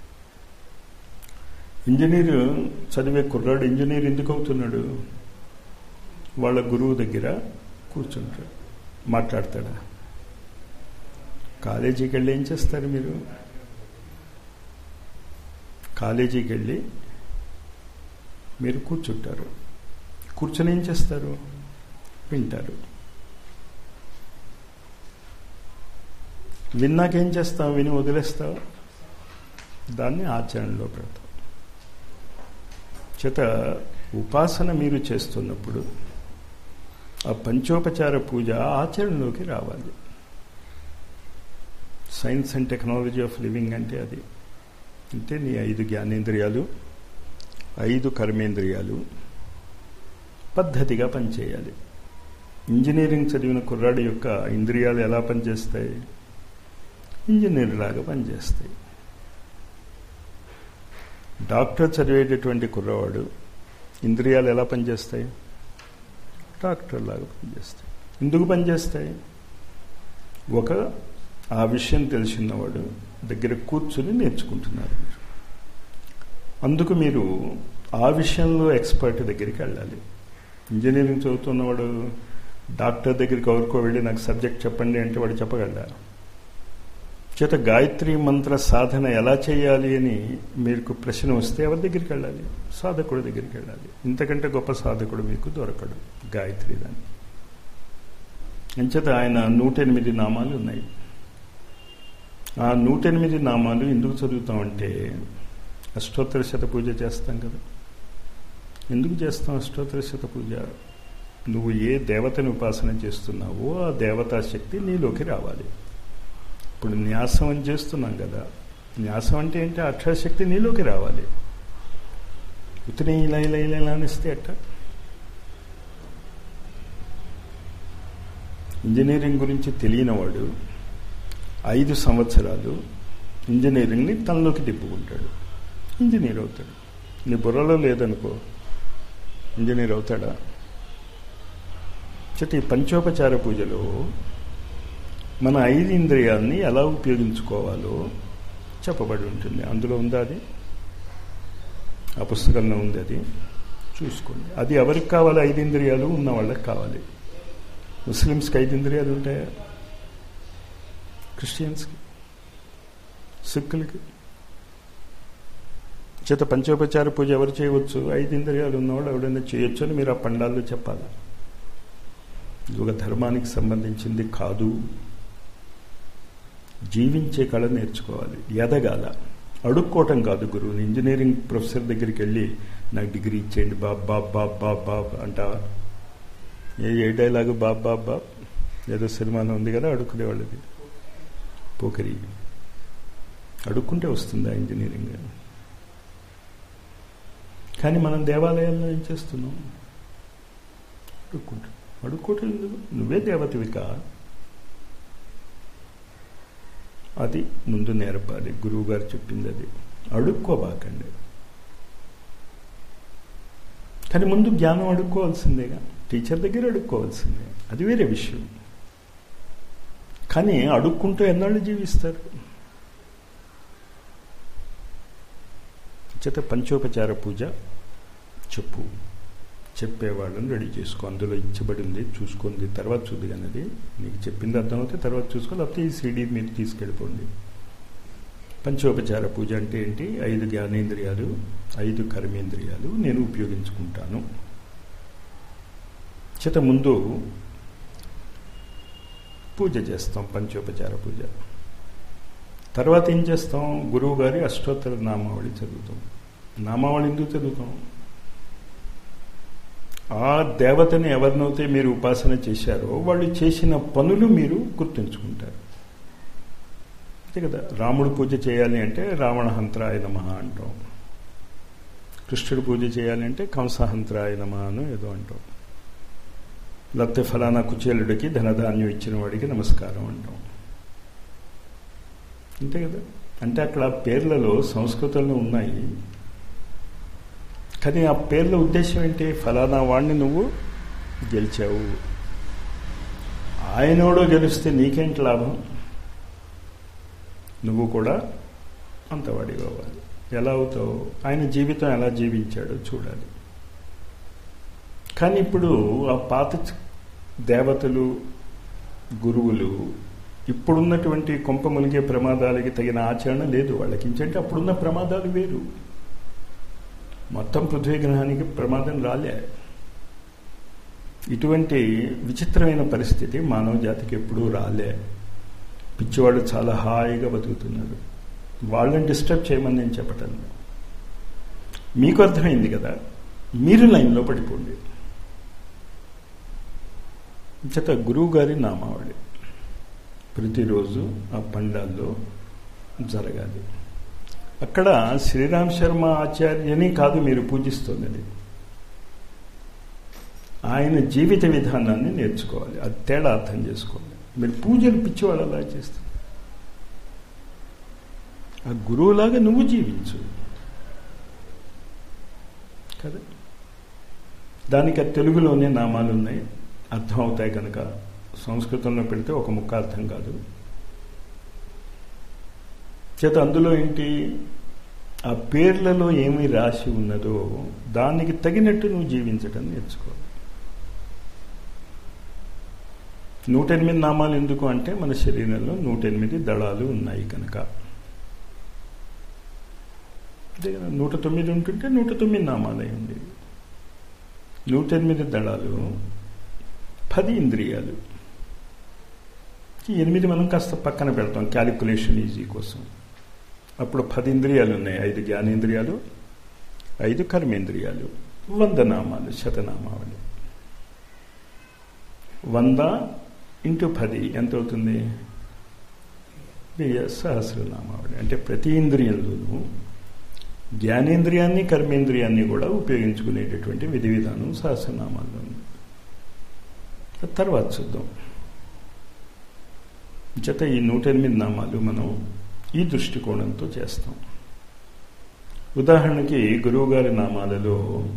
ఇంజనీర్ చదివే కుర్రాడు ఇంజనీర్ ఎందుకు అవుతున్నాడు వాళ్ళ గురువు దగ్గర కూర్చుంటాడు మాట్లాడతాడా కాలేజీకి వెళ్ళి ఏం చేస్తారు మీరు కాలేజీకి వెళ్ళి మీరు కూర్చుంటారు కూర్చొని ఏం చేస్తారు వింటారు విన్నాకేం చేస్తావు విని వదిలేస్తావు దాన్ని ఆచరణలో పెడతాం చేత ఉపాసన మీరు చేస్తున్నప్పుడు ఆ పంచోపచార పూజ ఆచరణలోకి రావాలి science and technology of living అంటే అది అంటే నీ ఐదు జ్ఞానేంద్రియాలు ఐదు కర్మేంద్రియాలు పద్ధతిగా పనిచేయాలి ఇంజనీరింగ్ చదివిన కుర్రాడి యొక్క ఇంద్రియాలు ఎలా పనిచేస్తాయి ఇంజనీర్ లాగా పనిచేస్తాయి డాక్టర్ చదివేటటువంటి కుర్రవాడు ఇంద్రియాలు ఎలా పనిచేస్తాయి డాక్టర్ లాగా పనిచేస్తాయి ఎందుకు పనిచేస్తాయి ఒక ఆ విషయం తెలిసినవాడు దగ్గర కూర్చుని నేర్చుకుంటున్నారు మీరు అందుకు మీరు ఆ విషయంలో ఎక్స్పర్ట్ దగ్గరికి వెళ్ళాలి ఇంజనీరింగ్ చదువుతున్నవాడు డాక్టర్ దగ్గరికి ఎవరికో వెళ్ళి నాకు సబ్జెక్ట్ చెప్పండి అంటే వాడు చెప్పగలరా చేత గాయత్రి మంత్ర సాధన ఎలా చేయాలి అని మీకు ప్రశ్న వస్తే ఎవరి దగ్గరికి వెళ్ళాలి సాధకుడి దగ్గరికి వెళ్ళాలి ఇంతకంటే గొప్ప సాధకుడు మీకు దొరకడు గాయత్రి దాన్ని అంచేత ఆయన నూట ఎనిమిది నామాలు ఉన్నాయి ఆ నూట ఎనిమిది నామాలు ఎందుకు చదువుతామంటే అష్టోత్తర శత పూజ చేస్తాం కదా ఎందుకు చేస్తాం అష్టోత్తర శత పూజ నువ్వు ఏ దేవతని ఉపాసన చేస్తున్నావో ఆ దేవతా శక్తి నీలోకి రావాలి ఇప్పుడు న్యాసం అని చేస్తున్నాం కదా న్యాసం అంటే ఏంటి అక్షరశక్తి నీలోకి రావాలి ఉతిని ఇలా ఇలా ఇలా ఇలా అనిస్తే అట్ట ఇంజనీరింగ్ గురించి తెలియనివాడు ఐదు సంవత్సరాలు ఇంజనీరింగ్ని తనలోకి తిప్పుకుంటాడు ఇంజనీర్ అవుతాడు నీ బుర్రలో లేదనుకో ఇంజనీర్ అవుతాడా చెట్టు ఈ పంచోపచార పూజలో మన ఐదు ఇంద్రియాలని ఎలా ఉపయోగించుకోవాలో చెప్పబడి ఉంటుంది అందులో ఉందా అది ఆ పుస్తకంలో ఉంది అది చూసుకోండి అది ఎవరికి కావాలి ఐదు ఇంద్రియాలు ఉన్న వాళ్ళకి కావాలి ముస్లిమ్స్కి ఐదు ఇంద్రియాలు ఉంటాయా క్రిస్టియన్స్కి సిక్కులకి చేత పంచోపచార పూజ ఎవరు చేయవచ్చు ఐదు ఇంద్రియాలు ఉన్నవాళ్ళు ఎవడైనా చేయొచ్చు అని మీరు ఆ పండాల్లో చెప్పాలి ఇది ఒక ధర్మానికి సంబంధించింది కాదు జీవించే కళ నేర్చుకోవాలి ఎదగాల అడుక్కోవటం కాదు గురువుని ఇంజనీరింగ్ ప్రొఫెసర్ దగ్గరికి వెళ్ళి నాకు డిగ్రీ ఇచ్చేయండి బాబ్ బాబ్ బాబ్ బాబ్ బాబ్ అంటావా ఏ ఏ డైలాగు బాబ్ బాబ్ బాబ్ ఏదో సినిమాలో ఉంది కదా అడుక్కునేవాళ్ళది పోకరి అడుక్కుంటే వస్తుందా ఇంజనీరింగ్ కానీ మనం దేవాలయాల్లో ఏం చేస్తున్నాం అడుక్కుంటాం అడుక్కోవటం ఎందుకు నువ్వే దేవతవిక అది ముందు నేర్పాలి గురువు గారు చెప్పింది అది అడుక్కోబాకండి కానీ ముందు జ్ఞానం అడుక్కోవాల్సిందేగా టీచర్ దగ్గర అడుక్కోవాల్సిందే అది వేరే విషయం కానీ అడుక్కుంటూ ఎన్నాళ్ళు జీవిస్తారు చేత పంచోపచార పూజ చెప్పు చెప్పేవాళ్ళని రెడీ చేసుకో అందులో ఇచ్చబడింది చూసుకుంది తర్వాత చూద్ది అనేది నీకు చెప్పింది అర్థమవుతే తర్వాత చూసుకో లేకపోతే ఈ సీడీ మీరు తీసుకెళ్ళిపోండి పంచోపచార పూజ అంటే ఏంటి ఐదు జ్ఞానేంద్రియాలు ఐదు కర్మేంద్రియాలు నేను ఉపయోగించుకుంటాను చేత ముందు పూజ చేస్తాం పంచోపచార పూజ తర్వాత ఏం చేస్తాం గురువు గారి అష్టోత్తర నామావళి చదువుతాం నామావళి ఎందుకు చదువుతాం ఆ దేవతని ఎవరినైతే మీరు ఉపాసన చేశారో వాళ్ళు చేసిన పనులు మీరు గుర్తుంచుకుంటారు అంతే కదా రాముడు పూజ చేయాలి అంటే రావణహంత్రాయ నమ అంటాం కృష్ణుడు పూజ చేయాలి అంటే కంసహంత్రాయ నమ అని ఏదో అంటాం లేకపోతే ఫలానా కుచేలుడికి ధనధాన్యం ఇచ్చిన వాడికి నమస్కారం అంటాం అంతే కదా అంటే అక్కడ పేర్లలో సంస్కృతంలో ఉన్నాయి కానీ ఆ పేర్ల ఉద్దేశం ఏంటి ఫలానా వాడిని నువ్వు గెలిచావు ఆయనోడో గెలిస్తే నీకేంటి లాభం నువ్వు కూడా అంతవాడి కావాలి ఎలా అవుతావు ఆయన జీవితం ఎలా జీవించాడో చూడాలి కానీ ఇప్పుడు ఆ పాత దేవతలు గురువులు ఇప్పుడున్నటువంటి కొంప మునిగే ప్రమాదాలకి తగిన ఆచరణ లేదు వాళ్ళకి ఇంచంటే అప్పుడున్న ప్రమాదాలు వేరు మొత్తం పృథ్వీ గ్రహానికి ప్రమాదం రాలే ఇటువంటి విచిత్రమైన పరిస్థితి మానవ జాతికి ఎప్పుడూ రాలే పిచ్చివాళ్ళు చాలా హాయిగా బతుకుతున్నారు వాళ్ళని డిస్టర్బ్ చేయమని నేను చెప్పటం మీకు అర్థమైంది కదా మీరు లైన్లో పడిపోండి చేత గురువు గారి నామావళి ప్రతిరోజు ఆ పండాల్లో జరగాలి అక్కడ శ్రీరామ్ శర్మ ఆచార్యని కాదు మీరు పూజిస్తున్నది ఆయన జీవిత విధానాన్ని నేర్చుకోవాలి అది తేడా అర్థం చేసుకోవాలి మీరు పూజలు పిచ్చివాళ్ళు అలా చేస్తారు ఆ గురువులాగా నువ్వు జీవించు కదా దానికి తెలుగులోనే నామాలు ఉన్నాయి అర్థం అవుతాయి కనుక సంస్కృతంలో పెడితే ఒక ముక్క అర్థం కాదు చేత అందులో ఏంటి ఆ పేర్లలో ఏమి రాసి ఉన్నదో దానికి తగినట్టు నువ్వు జీవించటం నేర్చుకోవాలి నూట ఎనిమిది నామాలు ఎందుకు అంటే మన శరీరంలో నూట ఎనిమిది దళాలు ఉన్నాయి కనుక అంతే కదా నూట తొమ్మిది ఉంటుంటే నూట తొమ్మిది నామాలు అయి ఉండేవి నూట ఎనిమిది దళాలు పది ఇంద్రియాలు ఈ ఎనిమిది మనం కాస్త పక్కన పెడతాం క్యాలిక్యులేషన్ ఈజీ కోసం అప్పుడు పది ఇంద్రియాలు ఉన్నాయి ఐదు జ్ఞానేంద్రియాలు ఐదు కర్మేంద్రియాలు వంద నామాలు శతనామావళి వంద ఇంటూ పది ఎంత అవుతుంది వెయ్యి సహస్రనామావళి అంటే ప్రతి ఇంద్రియంలోనూ జ్ఞానేంద్రియాన్ని కర్మేంద్రియాన్ని కూడా ఉపయోగించుకునేటటువంటి విధి విధానం సహస్రనామాల్లో ఉంది తర్వాత చూద్దాం జత ఈ నూట ఎనిమిది నామాలు మనం ఈ దృష్టికోణంతో చేస్తాం ఉదాహరణకి గురువుగారి నామాలలో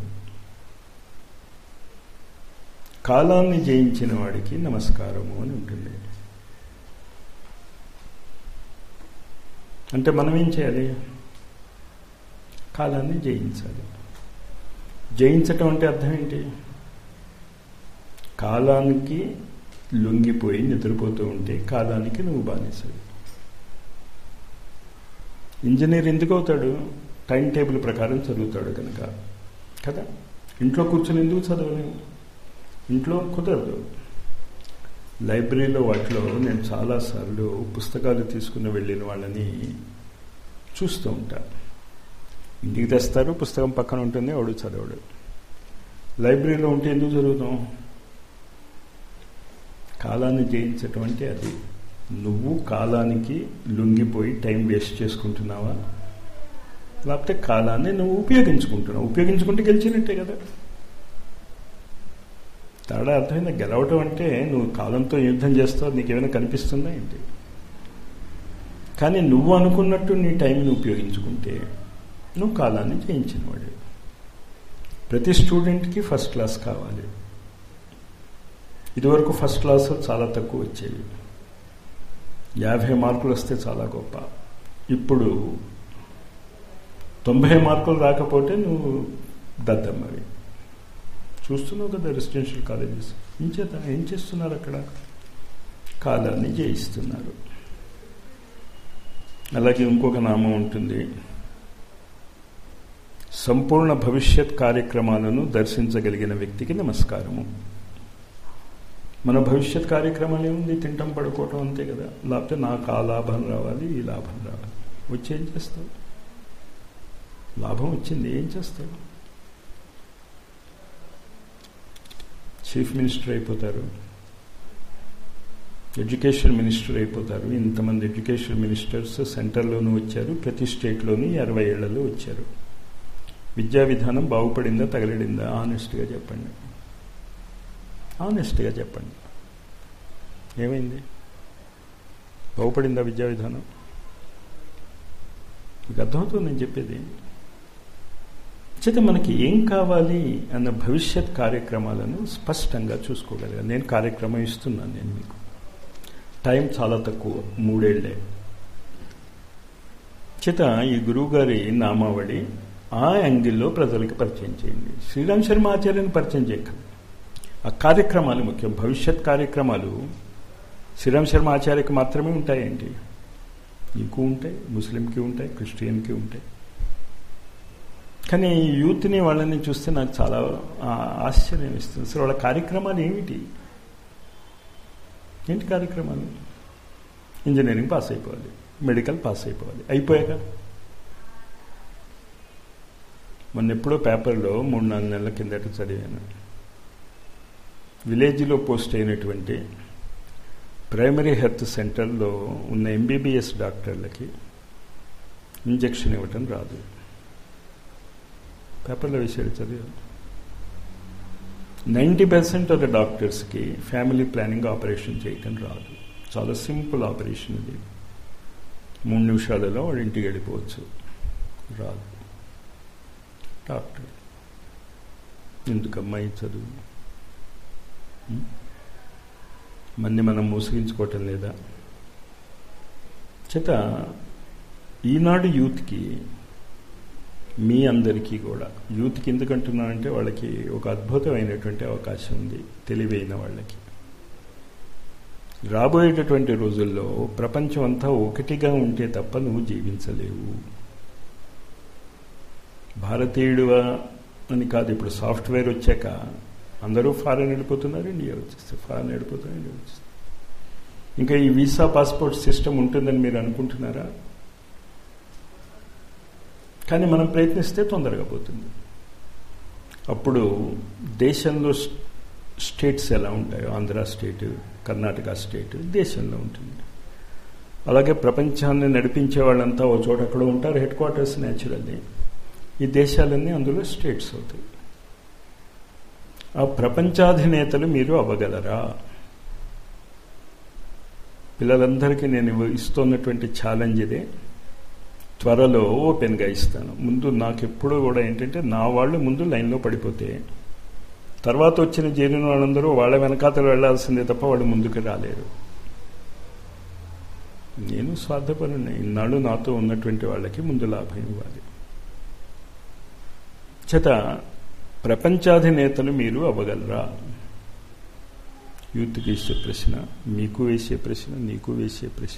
కాలాన్ని జయించిన వాడికి నమస్కారము అని ఉంటుంది అంటే మనం ఏం చేయాలి కాలాన్ని జయించాలి జయించటం అంటే అర్థం ఏంటి కాలానికి లొంగిపోయి నిద్రపోతూ ఉంటే కాలానికి నువ్వు బానిసవి ఇంజనీర్ ఎందుకు అవుతాడు టైం టేబుల్ ప్రకారం చదువుతాడు కనుక కదా ఇంట్లో కూర్చొని ఎందుకు చదవలేము ఇంట్లో కుదరదు లైబ్రరీలో వాటిలో నేను చాలాసార్లు పుస్తకాలు తీసుకుని వెళ్ళిన వాళ్ళని చూస్తూ ఉంటా ఇంటికి తెస్తారు పుస్తకం పక్కన ఉంటుంది వాడు చదవడు లైబ్రరీలో ఉంటే ఎందుకు చదువుతాం కాలాన్ని జయించటం అంటే అది నువ్వు కాలానికి లొంగిపోయి టైం వేస్ట్ చేసుకుంటున్నావా లేకపోతే కాలాన్ని నువ్వు ఉపయోగించుకుంటున్నావు ఉపయోగించుకుంటే గెలిచినట్టే కదా తేడా అర్థమైందా గెలవటం అంటే నువ్వు కాలంతో యుద్ధం చేస్తావు నీకేమైనా కనిపిస్తుందా ఏంటి కానీ నువ్వు అనుకున్నట్టు నీ టైంని ఉపయోగించుకుంటే నువ్వు కాలాన్ని జయించినవాడు ప్రతి స్టూడెంట్కి ఫస్ట్ క్లాస్ కావాలి ఇదివరకు ఫస్ట్ క్లాస్ చాలా తక్కువ వచ్చేవి యాభై మార్కులు వస్తే చాలా గొప్ప ఇప్పుడు తొంభై మార్కులు రాకపోతే నువ్వు దద్దమ్మవి చూస్తున్నావు కదా రెసిడెన్షియల్ కాలేజెస్ ఏం చేత ఏం చేస్తున్నారు అక్కడ కాలాన్ని జయిస్తున్నారు అలాగే ఇంకొక నామం ఉంటుంది సంపూర్ణ భవిష్యత్ కార్యక్రమాలను దర్శించగలిగిన వ్యక్తికి నమస్కారము మన భవిష్యత్ కార్యక్రమాలు ఏముంది తింటం పడుకోవటం అంతే కదా లేకపోతే నాకు ఆ లాభం రావాలి ఈ లాభం రావాలి వచ్చి ఏం చేస్తావు లాభం వచ్చింది ఏం చేస్తావు చీఫ్ మినిస్టర్ అయిపోతారు ఎడ్యుకేషన్ మినిస్టర్ అయిపోతారు ఇంతమంది ఎడ్యుకేషన్ మినిస్టర్స్ సెంటర్లోనూ వచ్చారు ప్రతి స్టేట్లోనూ అరవై ఏళ్లలో వచ్చారు విద్యా విధానం బాగుపడిందా తగలడిందా ఆనెస్ట్గా చెప్పండి ఆనెస్ట్గా చెప్పండి ఏమైంది బాగుపడిందా విద్యా విధానం మీకు అర్థమవుతుంది నేను చెప్పేది చేత మనకి ఏం కావాలి అన్న భవిష్యత్ కార్యక్రమాలను స్పష్టంగా చూసుకోగలిగాను నేను కార్యక్రమం ఇస్తున్నాను నేను మీకు టైం చాలా తక్కువ మూడేళ్లే చేత ఈ గురువుగారి నామావళి ఆ యాంగిల్లో ప్రజలకు పరిచయం చేయండి శ్రీరామ్ శర్మ ఆచార్యని పరిచయం చేయకండి ఆ కార్యక్రమాలు ముఖ్యం భవిష్యత్ కార్యక్రమాలు శ్రీరామ్ శర్మ ఆచార్యకి మాత్రమే ఉంటాయండి నీకు ఉంటాయి ముస్లింకి ఉంటాయి క్రిస్టియన్కి ఉంటాయి కానీ యూత్ని వాళ్ళని చూస్తే నాకు చాలా ఆశ్చర్యం ఇస్తుంది అసలు వాళ్ళ కార్యక్రమాలు ఏమిటి ఏంటి కార్యక్రమాలు ఇంజనీరింగ్ పాస్ అయిపోవాలి మెడికల్ పాస్ అయిపోవాలి అయిపోయాక మొన్న ఎప్పుడో పేపర్లో మూడు నాలుగు నెలల కిందట చదివాను విలేజ్లో పోస్ట్ అయినటువంటి ప్రైమరీ హెల్త్ సెంటర్లో ఉన్న ఎంబీబీఎస్ డాక్టర్లకి ఇంజక్షన్ ఇవ్వటం రాదు పేపర్లో వేసాడు చదివా నైంటీ పర్సెంట్ ఆఫ్ ద డాక్టర్స్కి ఫ్యామిలీ ప్లానింగ్ ఆపరేషన్ చేయటం రాదు చాలా సింపుల్ ఆపరేషన్ ఇది మూడు నిమిషాలలో వాడు ఇంటికి వెళ్ళిపోవచ్చు రాదు డాక్టర్ ఎందుకమ్మాయి చదువు మన్ని మనం మోసగించుకోవటం లేదా చేత ఈనాడు యూత్కి మీ అందరికీ కూడా యూత్కి ఎందుకంటున్నానంటే వాళ్ళకి ఒక అద్భుతమైనటువంటి అవకాశం ఉంది తెలివైన వాళ్ళకి రాబోయేటటువంటి రోజుల్లో ప్రపంచం అంతా ఒకటిగా ఉంటే తప్ప నువ్వు జీవించలేవు భారతీయుడువా అని కాదు ఇప్పుడు సాఫ్ట్వేర్ వచ్చాక అందరూ ఫారెన్ వెళ్ళిపోతున్నారు ఇండియా వచ్చేస్తే ఫారెన్ వెళ్ళిపోతున్నారు ఇండియా వచ్చేస్తే ఇంకా ఈ వీసా పాస్పోర్ట్ సిస్టమ్ ఉంటుందని మీరు అనుకుంటున్నారా కానీ మనం ప్రయత్నిస్తే తొందరగా పోతుంది అప్పుడు దేశంలో స్టేట్స్ ఎలా ఉంటాయో ఆంధ్ర స్టేట్ కర్ణాటక స్టేట్ దేశంలో ఉంటుంది అలాగే ప్రపంచాన్ని నడిపించే వాళ్ళంతా ఓ చోట అక్కడ ఉంటారు హెడ్ క్వార్టర్స్ న్యాచురల్లీ ఈ దేశాలన్నీ అందులో స్టేట్స్ అవుతాయి ఆ ప్రపంచాధినేతలు మీరు అవ్వగలరా పిల్లలందరికీ నేను ఇస్తున్నటువంటి ఛాలెంజ్ ఇదే త్వరలో ఓపెన్గా ఇస్తాను ముందు నాకు ఎప్పుడూ కూడా ఏంటంటే నా వాళ్ళు ముందు లైన్లో పడిపోతే తర్వాత వచ్చిన చేరిన వాళ్ళందరూ వాళ్ళ వెనకాతలు వెళ్లాల్సిందే తప్ప వాళ్ళు ముందుకు రాలేరు నేను స్వార్థపరుని ఇన్నాళ్ళు నాతో ఉన్నటువంటి వాళ్ళకి ముందు లాభం ఇవ్వాలి చేత ప్రపంచాధినేతలు మీరు అవ్వగలరా యూత్కి వేసే ప్రశ్న మీకు వేసే ప్రశ్న నీకు వేసే ప్రశ్న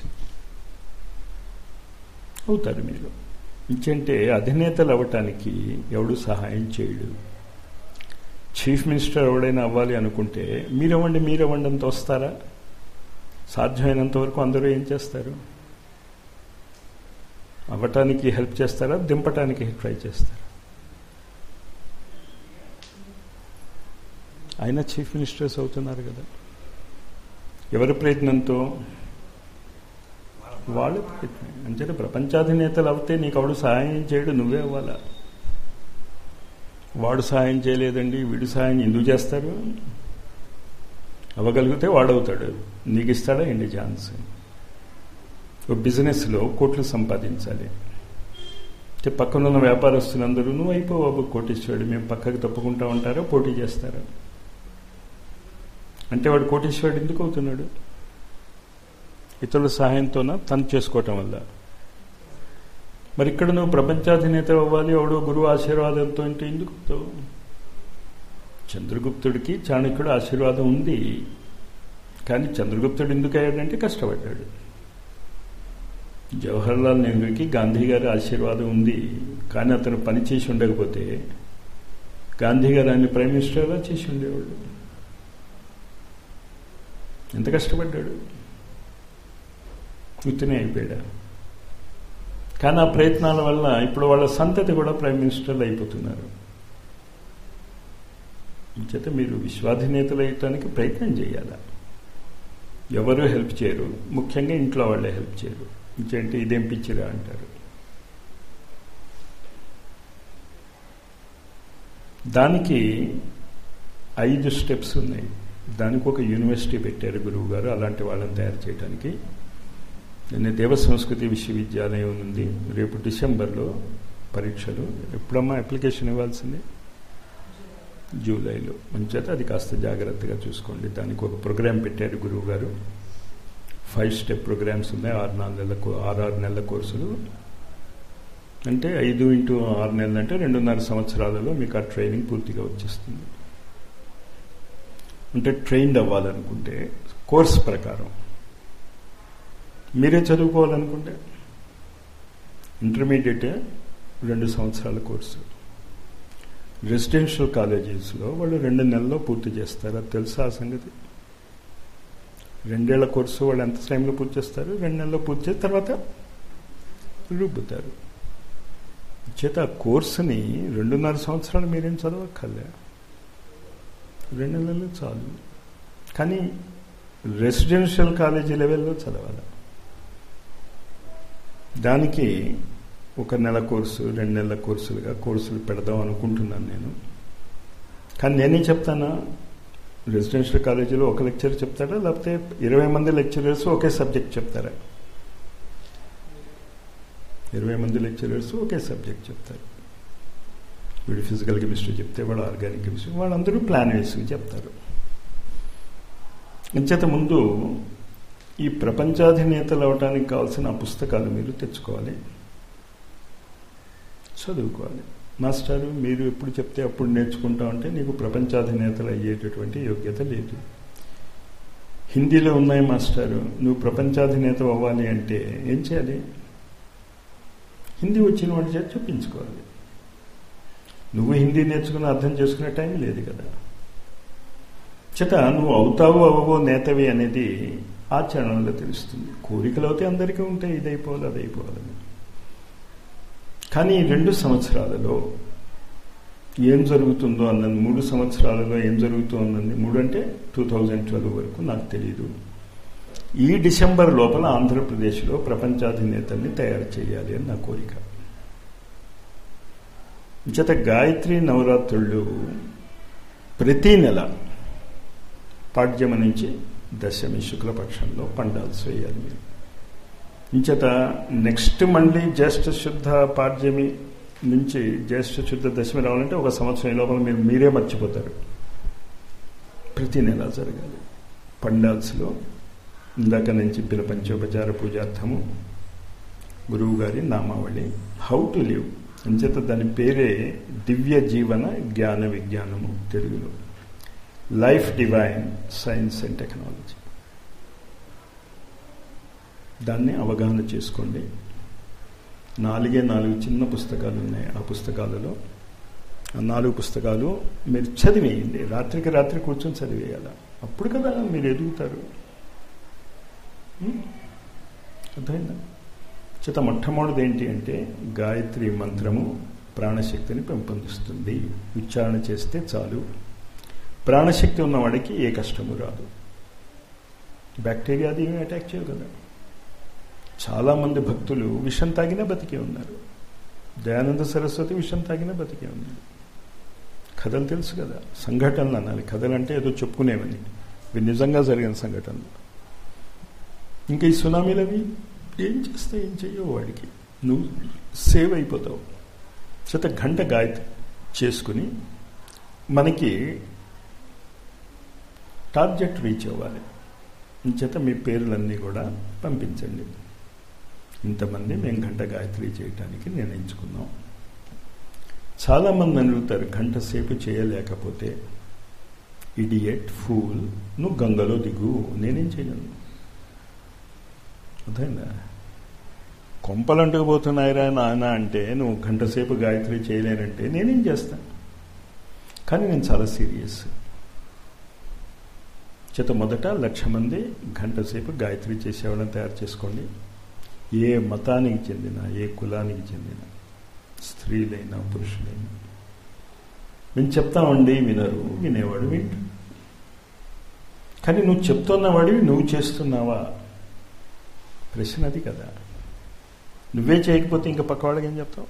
అవుతారు మీరు ఇంకంటే అధినేతలు అవ్వటానికి ఎవడు సహాయం చేయడు చీఫ్ మినిస్టర్ ఎవడైనా అవ్వాలి అనుకుంటే మీరవ్వండి మీరవ్వండి అంత వస్తారా సాధ్యమైనంత వరకు అందరూ ఏం చేస్తారు అవ్వటానికి హెల్ప్ చేస్తారా దింపటానికి ట్రై చేస్తారా ఆయన చీఫ్ మినిస్టర్స్ అవుతున్నారు కదా ఎవరి ప్రయత్నంతో వాళ్ళ ప్రయత్నం అంచేత ప్రపంచాధినేతలు అవుతే నీకు అవడు సహాయం చేయడు నువ్వే అవ్వాలా వాడు సహాయం చేయలేదండి వీడు సహాయం ఎందుకు చేస్తారు అవ్వగలిగితే వాడవుతాడు నీకు ఇస్తాడా ఎండి ఛాన్స్ ఓ బిజినెస్లో కోట్లు సంపాదించాలి అంటే పక్కనున్న వ్యాపారస్తులందరూ నువ్వు అయిపో బాబు కోటీశ్వరుడు మేము పక్కకి తప్పుకుంటా ఉంటారా పోటీ చేస్తారా అంటే వాడు కోటీశ్వరుడు ఎందుకు అవుతున్నాడు ఇతరుల సహాయంతోన తను చేసుకోవటం వల్ల మరి ఇక్కడ నువ్వు ప్రపంచాధినేత అవ్వాలి ఎవడో గురువు ఆశీర్వాదంతో అంటే ఎందుకు అవుతావు చంద్రగుప్తుడికి చాణక్యుడు ఆశీర్వాదం ఉంది కానీ చంద్రగుప్తుడు ఎందుకు అయ్యాడంటే కష్టపడ్డాడు జవహర్లాల్ నెహ్రూకి గాంధీ గారి ఆశీర్వాదం ఉంది కానీ అతను పని చేసి ఉండకపోతే గాంధీ గారు ఆయన ప్రైమ్ మినిస్టర్గా చేసి ఉండేవాళ్ళు ఎంత కష్టపడ్డాడు గుర్తునే అయిపోయాడు కానీ ఆ ప్రయత్నాల వల్ల ఇప్పుడు వాళ్ళ సంతతి కూడా ప్రైమ్ మినిస్టర్లు అయిపోతున్నారు చేత మీరు విశ్వాధినేతలు అయ్యటానికి ప్రయత్నం చేయాలి ఎవరు హెల్ప్ చేయరు ముఖ్యంగా ఇంట్లో వాళ్ళే హెల్ప్ చేయరు ఇంకేంటి ఇదేం పిచ్చిరా అంటారు దానికి ఐదు స్టెప్స్ ఉన్నాయి దానికి ఒక యూనివర్సిటీ పెట్టారు గురువు గారు అలాంటి వాళ్ళని తయారు చేయడానికి నిన్న దేవ సంస్కృతి విశ్వవిద్యాలయం ఉంది రేపు డిసెంబర్లో పరీక్షలు ఎప్పుడమ్మా అప్లికేషన్ ఇవ్వాల్సింది జూలైలో మంచిగా అది కాస్త జాగ్రత్తగా చూసుకోండి దానికి ఒక ప్రోగ్రాం పెట్టారు గురువు గారు ఫైవ్ స్టెప్ ప్రోగ్రామ్స్ ఉన్నాయి ఆరు నాలుగు నెలల ఆరు ఆరు నెలల కోర్సులు అంటే ఐదు ఇంటూ ఆరు నెలలు అంటే రెండున్నర సంవత్సరాలలో మీకు ఆ ట్రైనింగ్ పూర్తిగా వచ్చేస్తుంది అంటే ట్రైన్డ్ అవ్వాలనుకుంటే కోర్స్ ప్రకారం మీరే చదువుకోవాలనుకుంటే ఇంటర్మీడియట్ రెండు సంవత్సరాల కోర్సు రెసిడెన్షియల్ కాలేజెస్లో వాళ్ళు రెండు నెలల్లో పూర్తి చేస్తారు అది తెలుసా ఆ సంగతి రెండేళ్ల కోర్సు వాళ్ళు ఎంత టైంలో పూర్తి చేస్తారు రెండు నెలల్లో పూర్తి చేసిన తర్వాత రుబ్బుతారు చేత ఆ కోర్సుని రెండున్నర సంవత్సరాలు మీరేం చదవక్కర్లే రెండు నెలలు చాలు కానీ రెసిడెన్షియల్ కాలేజీ లెవెల్లో చదవాలి దానికి ఒక నెల కోర్సు రెండు నెలల కోర్సులుగా కోర్సులు పెడదాం అనుకుంటున్నాను నేను కానీ నేనేం చెప్తానా రెసిడెన్షియల్ కాలేజీలో ఒక లెక్చర్ చెప్తారా లేకపోతే ఇరవై మంది లెక్చరర్స్ ఒకే సబ్జెక్ట్ చెప్తారా ఇరవై మంది లెక్చరర్స్ ఒకే సబ్జెక్ట్ చెప్తారు వీడు ఫిజికల్ కెమిస్ట్రీ చెప్తే వాడు ఆర్గానిక్ కెమిస్ట్రీ వాళ్ళందరూ ప్లాన్ వేసి చెప్తారు అంచేత ముందు ఈ ప్రపంచాధినేతలు అవడానికి కావాల్సిన పుస్తకాలు మీరు తెచ్చుకోవాలి చదువుకోవాలి మాస్టారు మీరు ఎప్పుడు చెప్తే అప్పుడు నేర్చుకుంటా ఉంటే నీకు ప్రపంచాధినేతలు అయ్యేటటువంటి యోగ్యత లేదు హిందీలో ఉన్నాయి మాస్టారు నువ్వు ప్రపంచాధినేత అవ్వాలి అంటే ఏం చేయాలి హిందీ వచ్చిన వాడి చేత చెప్పించుకోవాలి నువ్వు హిందీ నేర్చుకుని అర్థం చేసుకునే టైం లేదు కదా చేత నువ్వు అవుతావు అవ్వవో నేతవి అనేది ఆచరణలో తెలుస్తుంది కోరికలు అయితే అందరికీ ఉంటాయి ఇది అయిపోవాలి అది అయిపోవాలని కానీ ఈ రెండు సంవత్సరాలలో ఏం జరుగుతుందో అన్నది మూడు సంవత్సరాలలో ఏం జరుగుతుందన్నది మూడు అంటే టూ థౌజండ్ ట్వెల్వ్ వరకు నాకు తెలియదు ఈ డిసెంబర్ లోపల ఆంధ్రప్రదేశ్లో ప్రపంచాధినేతల్ని తయారు చేయాలి అని నా కోరిక జత గాయత్రి నవరాత్రులు ప్రతి నెల పాడ్యమ నుంచి దశమి శుక్లపక్షంలో పండాల్సి వేయాలి మీరు ఇంచేత నెక్స్ట్ మళ్ళీ జ్యేష్ఠ శుద్ధ పాడ్యమి నుంచి జ్యేష్ఠ శుద్ధ దశమి రావాలంటే ఒక సంవత్సరం ఈ లోపల మీరు మీరే మర్చిపోతారు ప్రతి నెల జరగాలి పండాల్స్లో ఇందాక నేను చెప్పిన పంచోపచార పూజార్థము గురువు గారి నామావళి హౌ టు లివ్ అంచేత దాని పేరే దివ్య జీవన జ్ఞాన విజ్ఞానము తెలుగులో life divine science and technology దాన్ని అవగాహన చేసుకోండి నాలుగే నాలుగు చిన్న పుస్తకాలు ఉన్నాయి ఆ పుస్తకాలలో ఆ నాలుగు పుస్తకాలు మీరు చదివేయండి రాత్రికి రాత్రి కూర్చొని చదివేయాల అప్పుడు కదా మీరు ఎదుగుతారు అర్థమైందా చేత మొట్టమొదటిది ఏంటి అంటే గాయత్రి మంత్రము ప్రాణశక్తిని పెంపొందిస్తుంది ఉచ్చారణ చేస్తే చాలు ప్రాణశక్తి ఉన్నవాడికి ఏ కష్టము రాదు బ్యాక్టీరియా అది ఏమి అటాక్ చేయవు కదా చాలామంది భక్తులు విషం తాగినా బతికే ఉన్నారు దయానంద సరస్వతి విషం తాగినా బతికే ఉన్నారు కథలు తెలుసు కదా సంఘటనలు అనాలి కథలు అంటే ఏదో చెప్పుకునేవని ఇవి నిజంగా జరిగిన సంఘటనలు ఇంకా ఈ సునామీలు అవి ఏం చేస్తే ఏం చెయ్యవు వాడికి నువ్వు సేవ్ అయిపోతావు చేత గంట గాయత్రి చేసుకుని మనకి టార్గెట్ రీచ్ అవ్వాలి చేత మీ పేర్లన్నీ కూడా పంపించండి ఇంతమంది మేము గంట గాయత్రి చేయటానికి నిర్ణయించుకున్నాం చాలామంది అడుగుతారు గంట సేపు చేయలేకపోతే ఇడియట్ ఫూల్ నువ్వు గంగలో దిగు నేనేం చేయను అర్థమైందా కొంపలు అంటుకుపోతున్నాయిరా నాన్న అంటే నువ్వు గంట సేపు గాయత్రి చేయలేనంటే నేనేం చేస్తాను కానీ నేను చాలా సీరియస్ చేత మొదట లక్ష మంది గంట సేపు గాయత్రి చేసేవాళ్ళని తయారు చేసుకోండి ఏ మతానికి చెందిన ఏ కులానికి చెందిన స్త్రీలైనా పురుషులైనా మేము చెప్తామండి వినరు వినేవాడు వింటు కానీ నువ్వు చెప్తున్నవాడివి నువ్వు చేస్తున్నావా ప్రశ్న అది కదా నువ్వే చేయకపోతే ఇంకా పక్క వాళ్ళకి ఏం చెప్తావు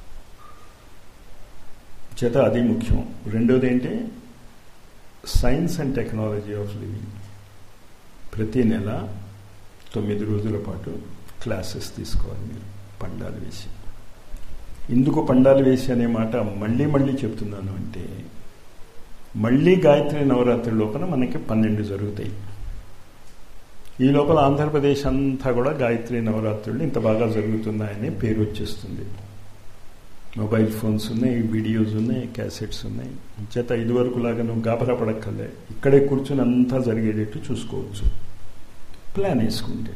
చేత అది ముఖ్యం రెండోది ఏంటి science and technology of living ప్రతి నెల తొమ్మిది రోజుల పాటు క్లాసెస్ తీసుకోవాలి మీరు పండాలు వేసి ఎందుకు పండాలు వేసి అనే మాట మళ్ళీ మళ్ళీ చెప్తున్నాను అంటే మళ్ళీ గాయత్రి నవరాత్రి లోపల మనకి పన్నెండు జరుగుతాయి ఈ లోపల ఆంధ్రప్రదేశ్ అంతా కూడా గాయత్రి నవరాత్రులు ఇంత బాగా జరుగుతున్నాయని పేరు వచ్చేస్తుంది మొబైల్ ఫోన్స్ ఉన్నాయి వీడియోస్ ఉన్నాయి క్యాసెట్స్ ఉన్నాయి చేత ఇదివరకు లాగా నువ్వు గాబరా పడక్కర్లే ఇక్కడే కూర్చొని అంతా జరిగేటట్టు చూసుకోవచ్చు ప్లాన్ వేసుకుంటే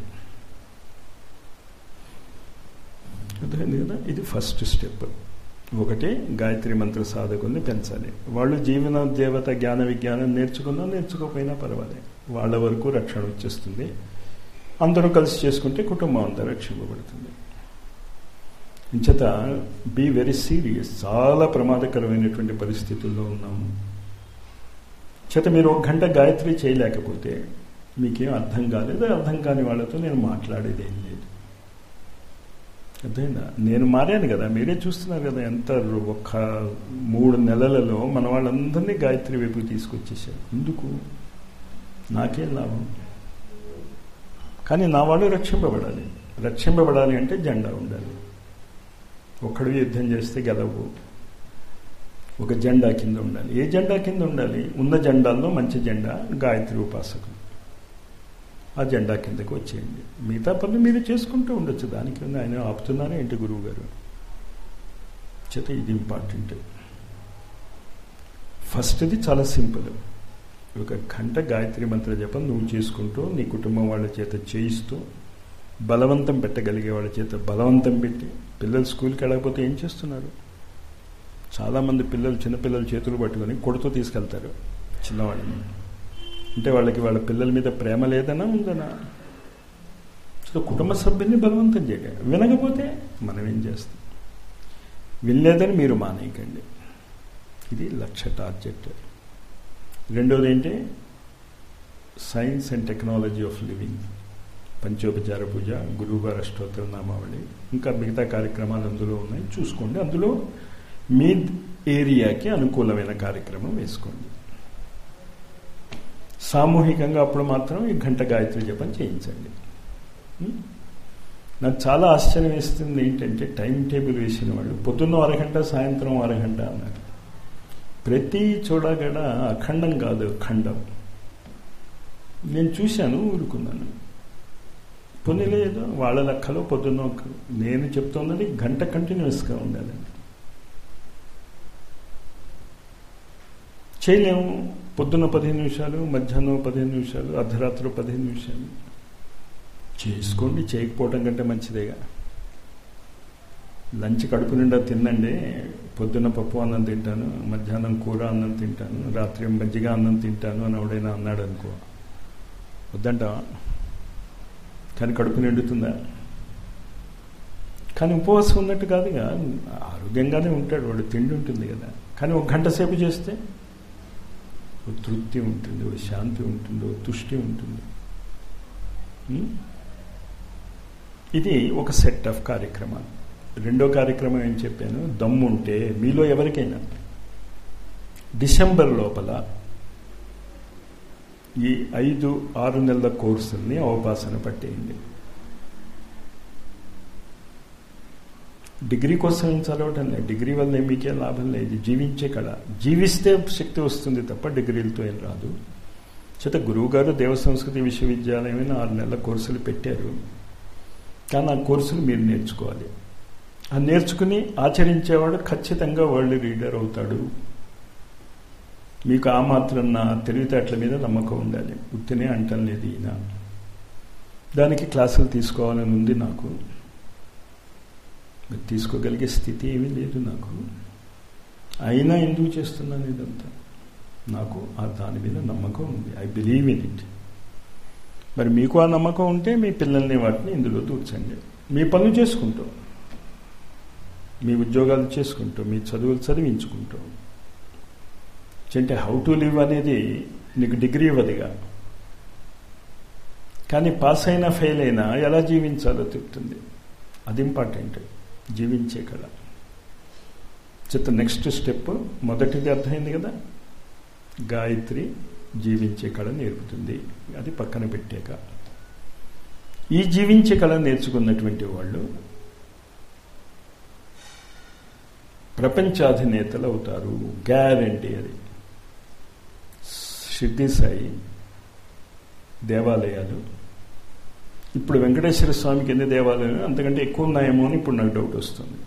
అర్థమైంది కదా ఇది ఫస్ట్ స్టెప్ ఒకటి గాయత్రి మంత్ర సాధకుల్ని పెంచాలి వాళ్ళు జీవన దేవత జ్ఞాన విజ్ఞానం నేర్చుకున్నా నేర్చుకోకపోయినా పర్వాలేదు వాళ్ళ వరకు రక్షణ వచ్చేస్తుంది అందరూ కలిసి చేసుకుంటే కుటుంబం అంతా రక్షింపబడుతుంది ఇంచేత బీ వెరీ సీరియస్ చాలా ప్రమాదకరమైనటువంటి పరిస్థితుల్లో ఉన్నాము చేత మీరు ఒక గంట గాయత్రి చేయలేకపోతే మీకేం అర్థం కాలేదు అర్థం కాని వాళ్ళతో నేను మాట్లాడేది ఏం లేదు అర్థమైందా నేను మారాను కదా మీరే చూస్తున్నారు కదా ఎంత ఒక్క మూడు నెలలలో మన వాళ్ళందరినీ గాయత్రి వైపు తీసుకొచ్చేసారు ఎందుకు నాకేం లాభం కానీ నా వాళ్ళు రక్షింపబడాలి రక్షింపబడాలి అంటే జెండా ఉండాలి ఒక్కడు యుద్ధం చేస్తే గెలవు ఒక జెండా కింద ఉండాలి ఏ జెండా కింద ఉండాలి ఉన్న జెండాల్లో మంచి జెండా గాయత్రి ఉపాసకులు ఆ జెండా కిందకు వచ్చేయండి మిగతా పనులు మీరు చేసుకుంటూ ఉండొచ్చు దానికి ఉంది ఆయన ఆపుతున్నారా ఏంటి గురువు గారు చేత ఇది ఇంపార్టెంట్ ఫస్ట్ది చాలా సింపుల్ ఒక గంట గాయత్రి మంత్ర జపం నువ్వు చేసుకుంటూ నీ కుటుంబం వాళ్ళ చేత చేయిస్తూ బలవంతం పెట్టగలిగే వాళ్ళ చేత బలవంతం పెట్టి పిల్లలు స్కూల్కి వెళ్ళకపోతే ఏం చేస్తున్నారు చాలామంది పిల్లలు చిన్నపిల్లలు చేతులు పట్టుకొని కొడుతూ తీసుకెళ్తారు చిన్నవాళ్ళని అంటే వాళ్ళకి వాళ్ళ పిల్లల మీద ప్రేమ లేదనా ఉందనా సో కుటుంబ సభ్యుల్ని బలవంతం చేయడం వినకపోతే మనం ఏం చేస్తాం వినలేదని మీరు మానేయకండి ఇది లక్ష్య టార్గెట్ రెండోది ఏంటి science and technology of living పంచోపచార పూజ గురువుగారు అష్టోత్తర నామావళి ఇంకా మిగతా కార్యక్రమాలు అందులో ఉన్నాయి చూసుకోండి అందులో మీ ఏరియాకి అనుకూలమైన కార్యక్రమం వేసుకోండి సామూహికంగా అప్పుడు మాత్రం ఈ గంట గాయత్రి జపం చేయించండి ఉం? నాకు చాలా ఆశ్చర్యం వేస్తుంది ఏంటంటే టైం టేబుల్ వేసిన వాళ్ళు పొద్దున్న అరగంట సాయంత్రం అరగంట అన్నారు ప్రతి చూడగడ అఖండం కాదు ఖండం నేను చూశాను ఊరుకున్నాను పొందిలేదు వాళ్ళ లెక్కలో పొద్దున్న ఒక- నేను చెప్తున్నది గంట కంటిన్యూస్గా ఉండాలండి చేయలేము పొద్దున్న పదిహేను నిమిషాలు మధ్యాహ్నం పదిహేను నిమిషాలు అర్ధరాత్రి పదిహేను నిమిషాలు చేసుకోండి చేయకపోవడం కంటే మంచిదేగా లంచ్ కడుపు నిండా తినండి పొద్దున్న పప్పు అన్నం తింటాను మధ్యాహ్నం కూర అన్నం తింటాను రాత్రి మజ్జిగ అన్నం తింటాను అని ఎవడైనా అన్నాడు అనుకో వద్దంటావా కానీ కడుపు నిండుతుందా కానీ ఉపవాసం ఉన్నట్టు కాదుగా ఆరోగ్యంగానే ఉంటాడు వాడు తిండి ఉంటుంది కదా కానీ ఒక గంట సేపు చేస్తే ఓ తృప్తి ఉంటుంది ఓ శాంతి ఉంటుంది ఓ తుష్టి ఉంటుంది ఉం? ఇది ఒక సెట్ ఆఫ్ కార్యక్రమాలు రెండో కార్యక్రమం ఏం చెప్పాను దమ్ముంటే మీలో ఎవరికైనా డిసెంబర్ లోపల ఈ ఐదు ఆరు నెలల కోర్సుల్ని అవపాసన పట్టేయండి డిగ్రీ కోసం ఏం చదవటం లేదు డిగ్రీ వల్ల మీకే లాభం లేదు జీవించే కళ జీవిస్తే శక్తి వస్తుంది తప్ప డిగ్రీలతో ఏం రాదు చేత గురువుగారు దేవ సంస్కృతి విశ్వవిద్యాలయమైన ఆరు నెలల కోర్సులు పెట్టారు కానీ ఆ కోర్సులు మీరు నేర్చుకోవాలి ఆ నేర్చుకుని ఆచరించేవాడు ఖచ్చితంగా వరల్డ్ రీడర్ అవుతాడు మీకు ఆ మాత్రం నా తెలివితేటల మీద నమ్మకం ఉండాలి ఉత్తినే అంటం లేదు ఈయన దానికి క్లాసులు తీసుకోవాలని ఉంది నాకు మరి తీసుకోగలిగే స్థితి ఏమీ లేదు నాకు అయినా ఎందుకు చేస్తున్నాను ఇదంతా నాకు ఆ దాని మీద నమ్మకం ఉంది ఐ బిలీవ్ ఇన్ ఇట్ మరి మీకు ఆ నమ్మకం ఉంటే మీ పిల్లల్ని వాటిని ఇందులో దూర్చండి మీ పనులు చేసుకుంటూ మీ ఉద్యోగాలు చేసుకుంటూ మీ చదువులు చదివించుకుంటూ అంటే హౌ టు లివ్ అనేది నీకు డిగ్రీ ఇవ్వదుగా కానీ పాస్ అయినా ఫెయిల్ అయినా ఎలా జీవించాలో చెప్తుంది అది ఇంపార్టెంట్ జీవించే కళ చిత్త నెక్స్ట్ స్టెప్ మొదటిది అర్థమైంది కదా గాయత్రి జీవించే కళ నేర్పుతుంది అది పక్కన పెట్టాక ఈ జీవించే కళ నేర్చుకున్నటువంటి వాళ్ళు ప్రపంచాధినేతలు అవుతారు గ్యారంటీ అది సిద్ధి సాయి దేవాలయాలు ఇప్పుడు వెంకటేశ్వర స్వామికి ఎన్ని దేవాలయాలు అంతకంటే ఎక్కువ ఉన్నాయేమో అని ఇప్పుడు నాకు డౌట్ వస్తుంది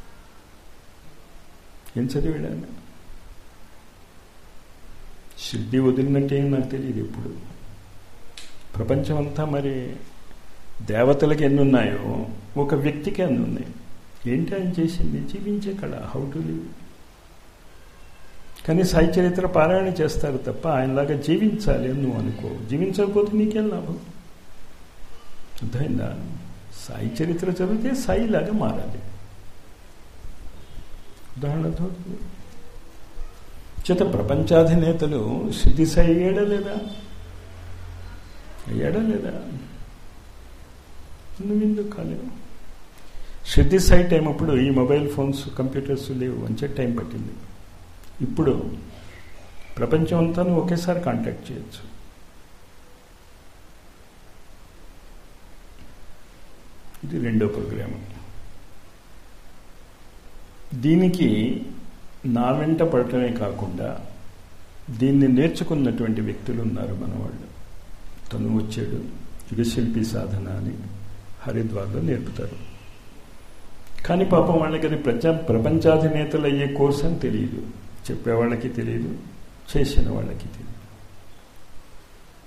ఏం చదివాడు ఆయన సిద్ధి వదిలినట్టే నాకు తెలియదు ఇప్పుడు ప్రపంచం అంతా మరి దేవతలకు ఎన్ని ఉన్నాయో ఒక వ్యక్తికి ఎన్ని ఉన్నాయి ఏంటి ఆయన చేసింది జీవించే కళ హౌ టు లివ్ కానీ సాయి చరిత్ర పారాయణ చేస్తారు తప్ప ఆయనలాగా జీవించాలి అని నువ్వు అనుకో జీవించకపోతే నీకేం లాభం అర్థమైందా సాయి చరిత్ర చదివితే సాయిలాగా మారాలి ఉదాహరణతో చేత ప్రపంచాధినేతలు సిద్ధి సాయి అయ్యాడా లేదా అయ్యాడా లేదా నువ్వెందుకు కాలేవు సిద్ధి సాయి టైం అప్పుడు ఈ మొబైల్ ఫోన్స్ కంప్యూటర్స్ లేవు మంచి టైం పట్టింది ఇప్పుడు ప్రపంచం అంతా ఒకేసారి కాంటాక్ట్ చేయొచ్చు ఇది రెండో ప్రోగ్రాము దీనికి నా వెంట పడటమే కాకుండా దీన్ని నేర్చుకున్నటువంటి వ్యక్తులు ఉన్నారు మన వాళ్ళు తను వచ్చాడు యుగశిల్పి సాధన అని హరిద్వార్లో నేర్పుతారు కానీ పాపం వాళ్ళకి అది ప్రజా ప్రపంచాధినేతలు అయ్యే కోర్స్ అని తెలియదు చెప్పేవాళ్ళకి తెలియదు చేసిన వాళ్ళకి తెలియదు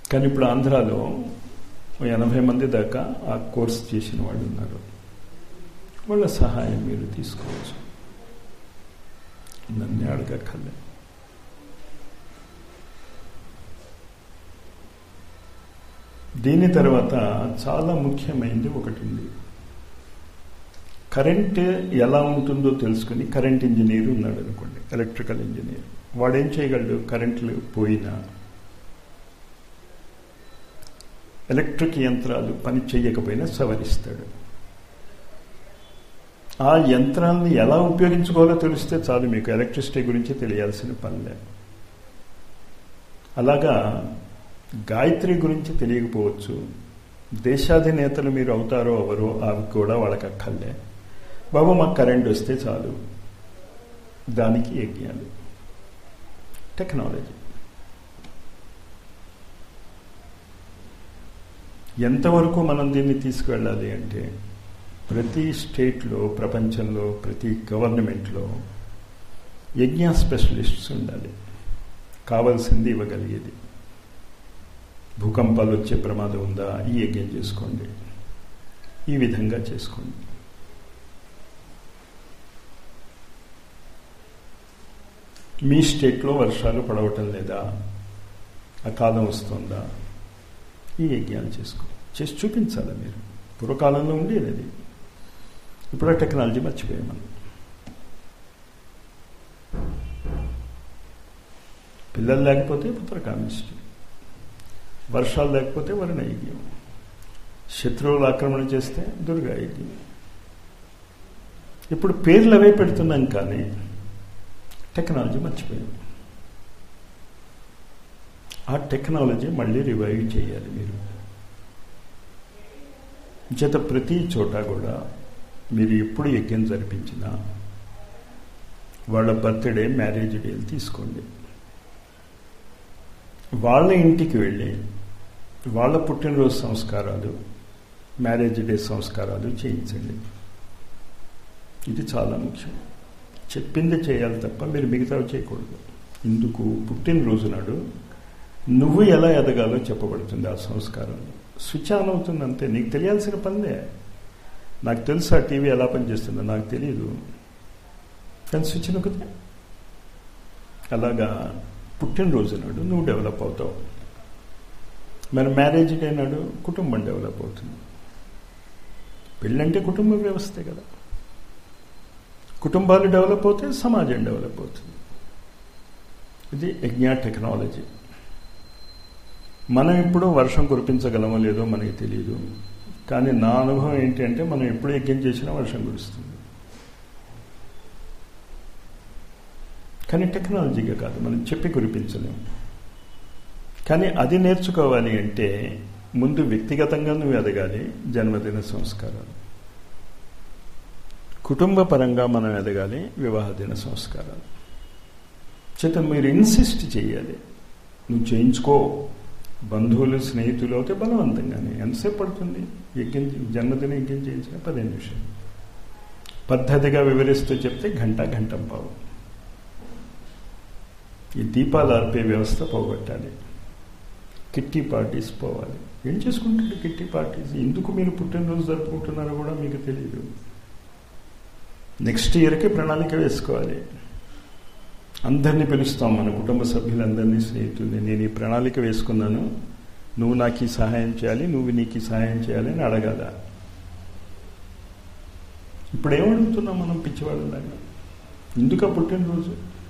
కానీ ఇప్పుడు ఆంధ్రాలో ఓ ఎనభై మంది దాకా ఆ కోర్స్ చేసిన వాళ్ళు ఉన్నారు వాళ్ళ సహాయం మీరు తీసుకోవచ్చు నన్ను అడగక్కర్లే దీని తర్వాత చాలా ముఖ్యమైనది ఒకటి ఉంది కరెంట్ ఎలా ఉంటుందో తెలుసుకుని కరెంట్ ఇంజనీర్ ఉన్నాడు అనుకోండి ఎలక్ట్రికల్ ఇంజనీర్ వాడు ఏం చేయగలడు కరెంట్లు పోయినా ఎలక్ట్రిక్ యంత్రాలు పని చేయకపోయినా సవరిస్తాడు ఆ యంత్రాన్ని ఎలా ఉపయోగించుకోవాలో తెలిస్తే చాలు మీకు ఎలక్ట్రిసిటీ గురించి తెలియాల్సిన పనిలే అలాగా గాయత్రి గురించి తెలియకపోవచ్చు దేశాధినేతలు మీరు అవుతారో ఎవరో అవి కూడా వాళ్ళకి అక్కర్లే బాబు మాకు కరెంట్ వస్తే చాలు దానికి యజ్ఞాలు టెక్నాలజీ ఎంతవరకు మనం దీన్ని తీసుకువెళ్ళాలి అంటే ప్రతి స్టేట్లో ప్రపంచంలో ప్రతి గవర్నమెంట్లో యజ్ఞ స్పెషలిస్ట్స్ ఉండాలి కావాల్సింది ఇవ్వగలిగేది భూకంపాలు వచ్చే ప్రమాదం ఉందా ఈ యజ్ఞం చేసుకోండి ఈ విధంగా చేసుకోండి మీ స్టేట్లో వర్షాలు పడవటం లేదా అకాలం వస్తుందా ఈ యజ్ఞాలు చేసుకో చేసి చూపించాలి మీరు పూర్వకాలంలో ఉండేది అది ఇప్పుడు ఆ టెక్నాలజీ మర్చిపోయాం మనం పిల్లలు లేకపోతే పుత్రకామిష్టి వర్షాలు లేకపోతే వరుణ యజ్ఞం శత్రువులు ఆక్రమణ చేస్తే దుర్గా యజ్ఞం ఇప్పుడు పేర్లు అవే పెడుతున్నాం కానీ టెక్నాలజీ మర్చిపోయాం ఆ టెక్నాలజీ మళ్ళీ రివైవ్ చేయాలి మీరు చేత ప్రతి చోట కూడా మీరు ఎప్పుడు యజ్ఞం జరిపించినా వాళ్ళ బర్త్డే మ్యారేజ్ డేలు తీసుకోండి వాళ్ళ ఇంటికి వెళ్ళి వాళ్ళ పుట్టినరోజు సంస్కారాలు మ్యారేజ్ డే సంస్కారాలు చేయించండి ఇది చాలా ముఖ్యం చెప్పింది చేయాలి తప్ప మీరు మిగతావి చేయకూడదు ఇందుకు పుట్టినరోజు నాడు నువ్వు ఎలా ఎదగాలో చెప్పబడుతుంది ఆ సంస్కారం స్విచ్ ఆన్ అవుతుంది అంతే నీకు తెలియాల్సిన పనిదే నాకు తెలుసు ఆ టీవీ ఎలా పనిచేస్తుందో నాకు తెలియదు కానీ స్విచ్ నొక్కితే అలాగా పుట్టినరోజు నాడు నువ్వు డెవలప్ అవుతావు మరి మ్యారేజ్ డే నాడు కుటుంబం డెవలప్ అవుతుంది పెళ్ళంటే కుటుంబ వ్యవస్థే కదా కుటుంబాలు డెవలప్ అవుతే సమాజం డెవలప్ అవుతుంది ఇది యజ్ఞ టెక్నాలజీ మనం ఇప్పుడు వర్షం కురిపించగలమో లేదో మనకి తెలియదు కానీ నా అనుభవం ఏంటి అంటే మనం ఎప్పుడు యజ్ఞం చేసినా వర్షం కురుస్తుంది కానీ టెక్నాలజీగా కాదు మనం చెప్పి కురిపించలేము కానీ అది నేర్చుకోవాలి అంటే ముందు వ్యక్తిగతంగా నువ్వు ఎదగాలి జన్మదిన సంస్కారాలు కుటుంబ పరంగా మనం ఎదగాలి వివాహ దిన సంస్కారాలు చేత మీరు ఇన్సిస్ట్ చేయాలి నువ్వు చేయించుకో బంధువులు స్నేహితులు అయితే బలవంతంగానే ఎంతసేపు పడుతుంది యజ్ఞం జన్మదిన యజ్ఞం చేయించిన పదిహేను నిమిషాలు పద్ధతిగా వివరిస్తూ చెప్తే గంట గంట పావు ఈ దీపాలు ఆర్పే వ్యవస్థ పోగొట్టాలి కిట్టి పార్టీస్ పోవాలి ఏం చేసుకుంటాడు కిట్టి పార్టీస్ ఎందుకు మీరు పుట్టినరోజు జరుపుకుంటున్నారో కూడా మీకు తెలియదు నెక్స్ట్ ఇయర్కి ప్రణాళిక వేసుకోవాలి అందరినీ పిలుస్తాం మన కుటుంబ సభ్యులందరినీ స్నేహితుల్ని నేను ఈ ప్రణాళిక వేసుకున్నాను నువ్వు నాకు ఈ సహాయం చేయాలి నువ్వు నీకు ఈ సహాయం చేయాలి అని అడగాల ఇప్పుడు ఏమడుగుతున్నాం మనం పిచ్చివాళ్ళలాగా ఎందుక పుట్టినరోజు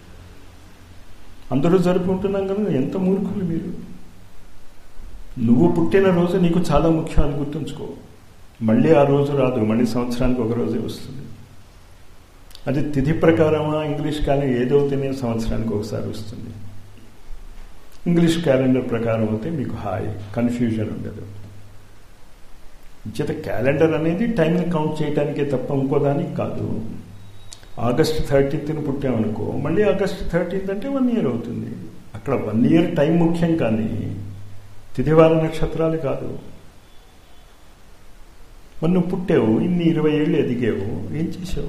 అందరూ జరుపుకుంటున్నాం కదా ఎంత మూర్ఖులు మీరు నువ్వు పుట్టిన రోజు నీకు చాలా ముఖ్యం అని గుర్తుంచుకో మళ్ళీ ఆ రోజు రాదు మళ్ళీ సంవత్సరానికి ఒక రోజే వస్తుంది అది తిథి ప్రకారమా ఇంగ్లీష్ క్యాలెండర్ ఏదవుతేనే సంవత్సరానికి ఒకసారి వస్తుంది ఇంగ్లీష్ క్యాలెండర్ ప్రకారం అయితే మీకు హాయ్ కన్ఫ్యూజన్ ఉండదు చేత క్యాలెండర్ అనేది టైంని కౌంట్ చేయడానికే తప్ప ఇంకోదానికి కాదు ఆగస్ట్ థర్టీన్త్ని పుట్టామనుకో మళ్ళీ ఆగస్ట్ థర్టీన్త్ అంటే వన్ ఇయర్ అవుతుంది అక్కడ వన్ ఇయర్ టైం ముఖ్యం కానీ తిథివార నక్షత్రాలు కాదు మరి నువ్వు పుట్టావు ఇన్ని ఇరవై ఏళ్ళు ఎదిగావు ఏం చేసావు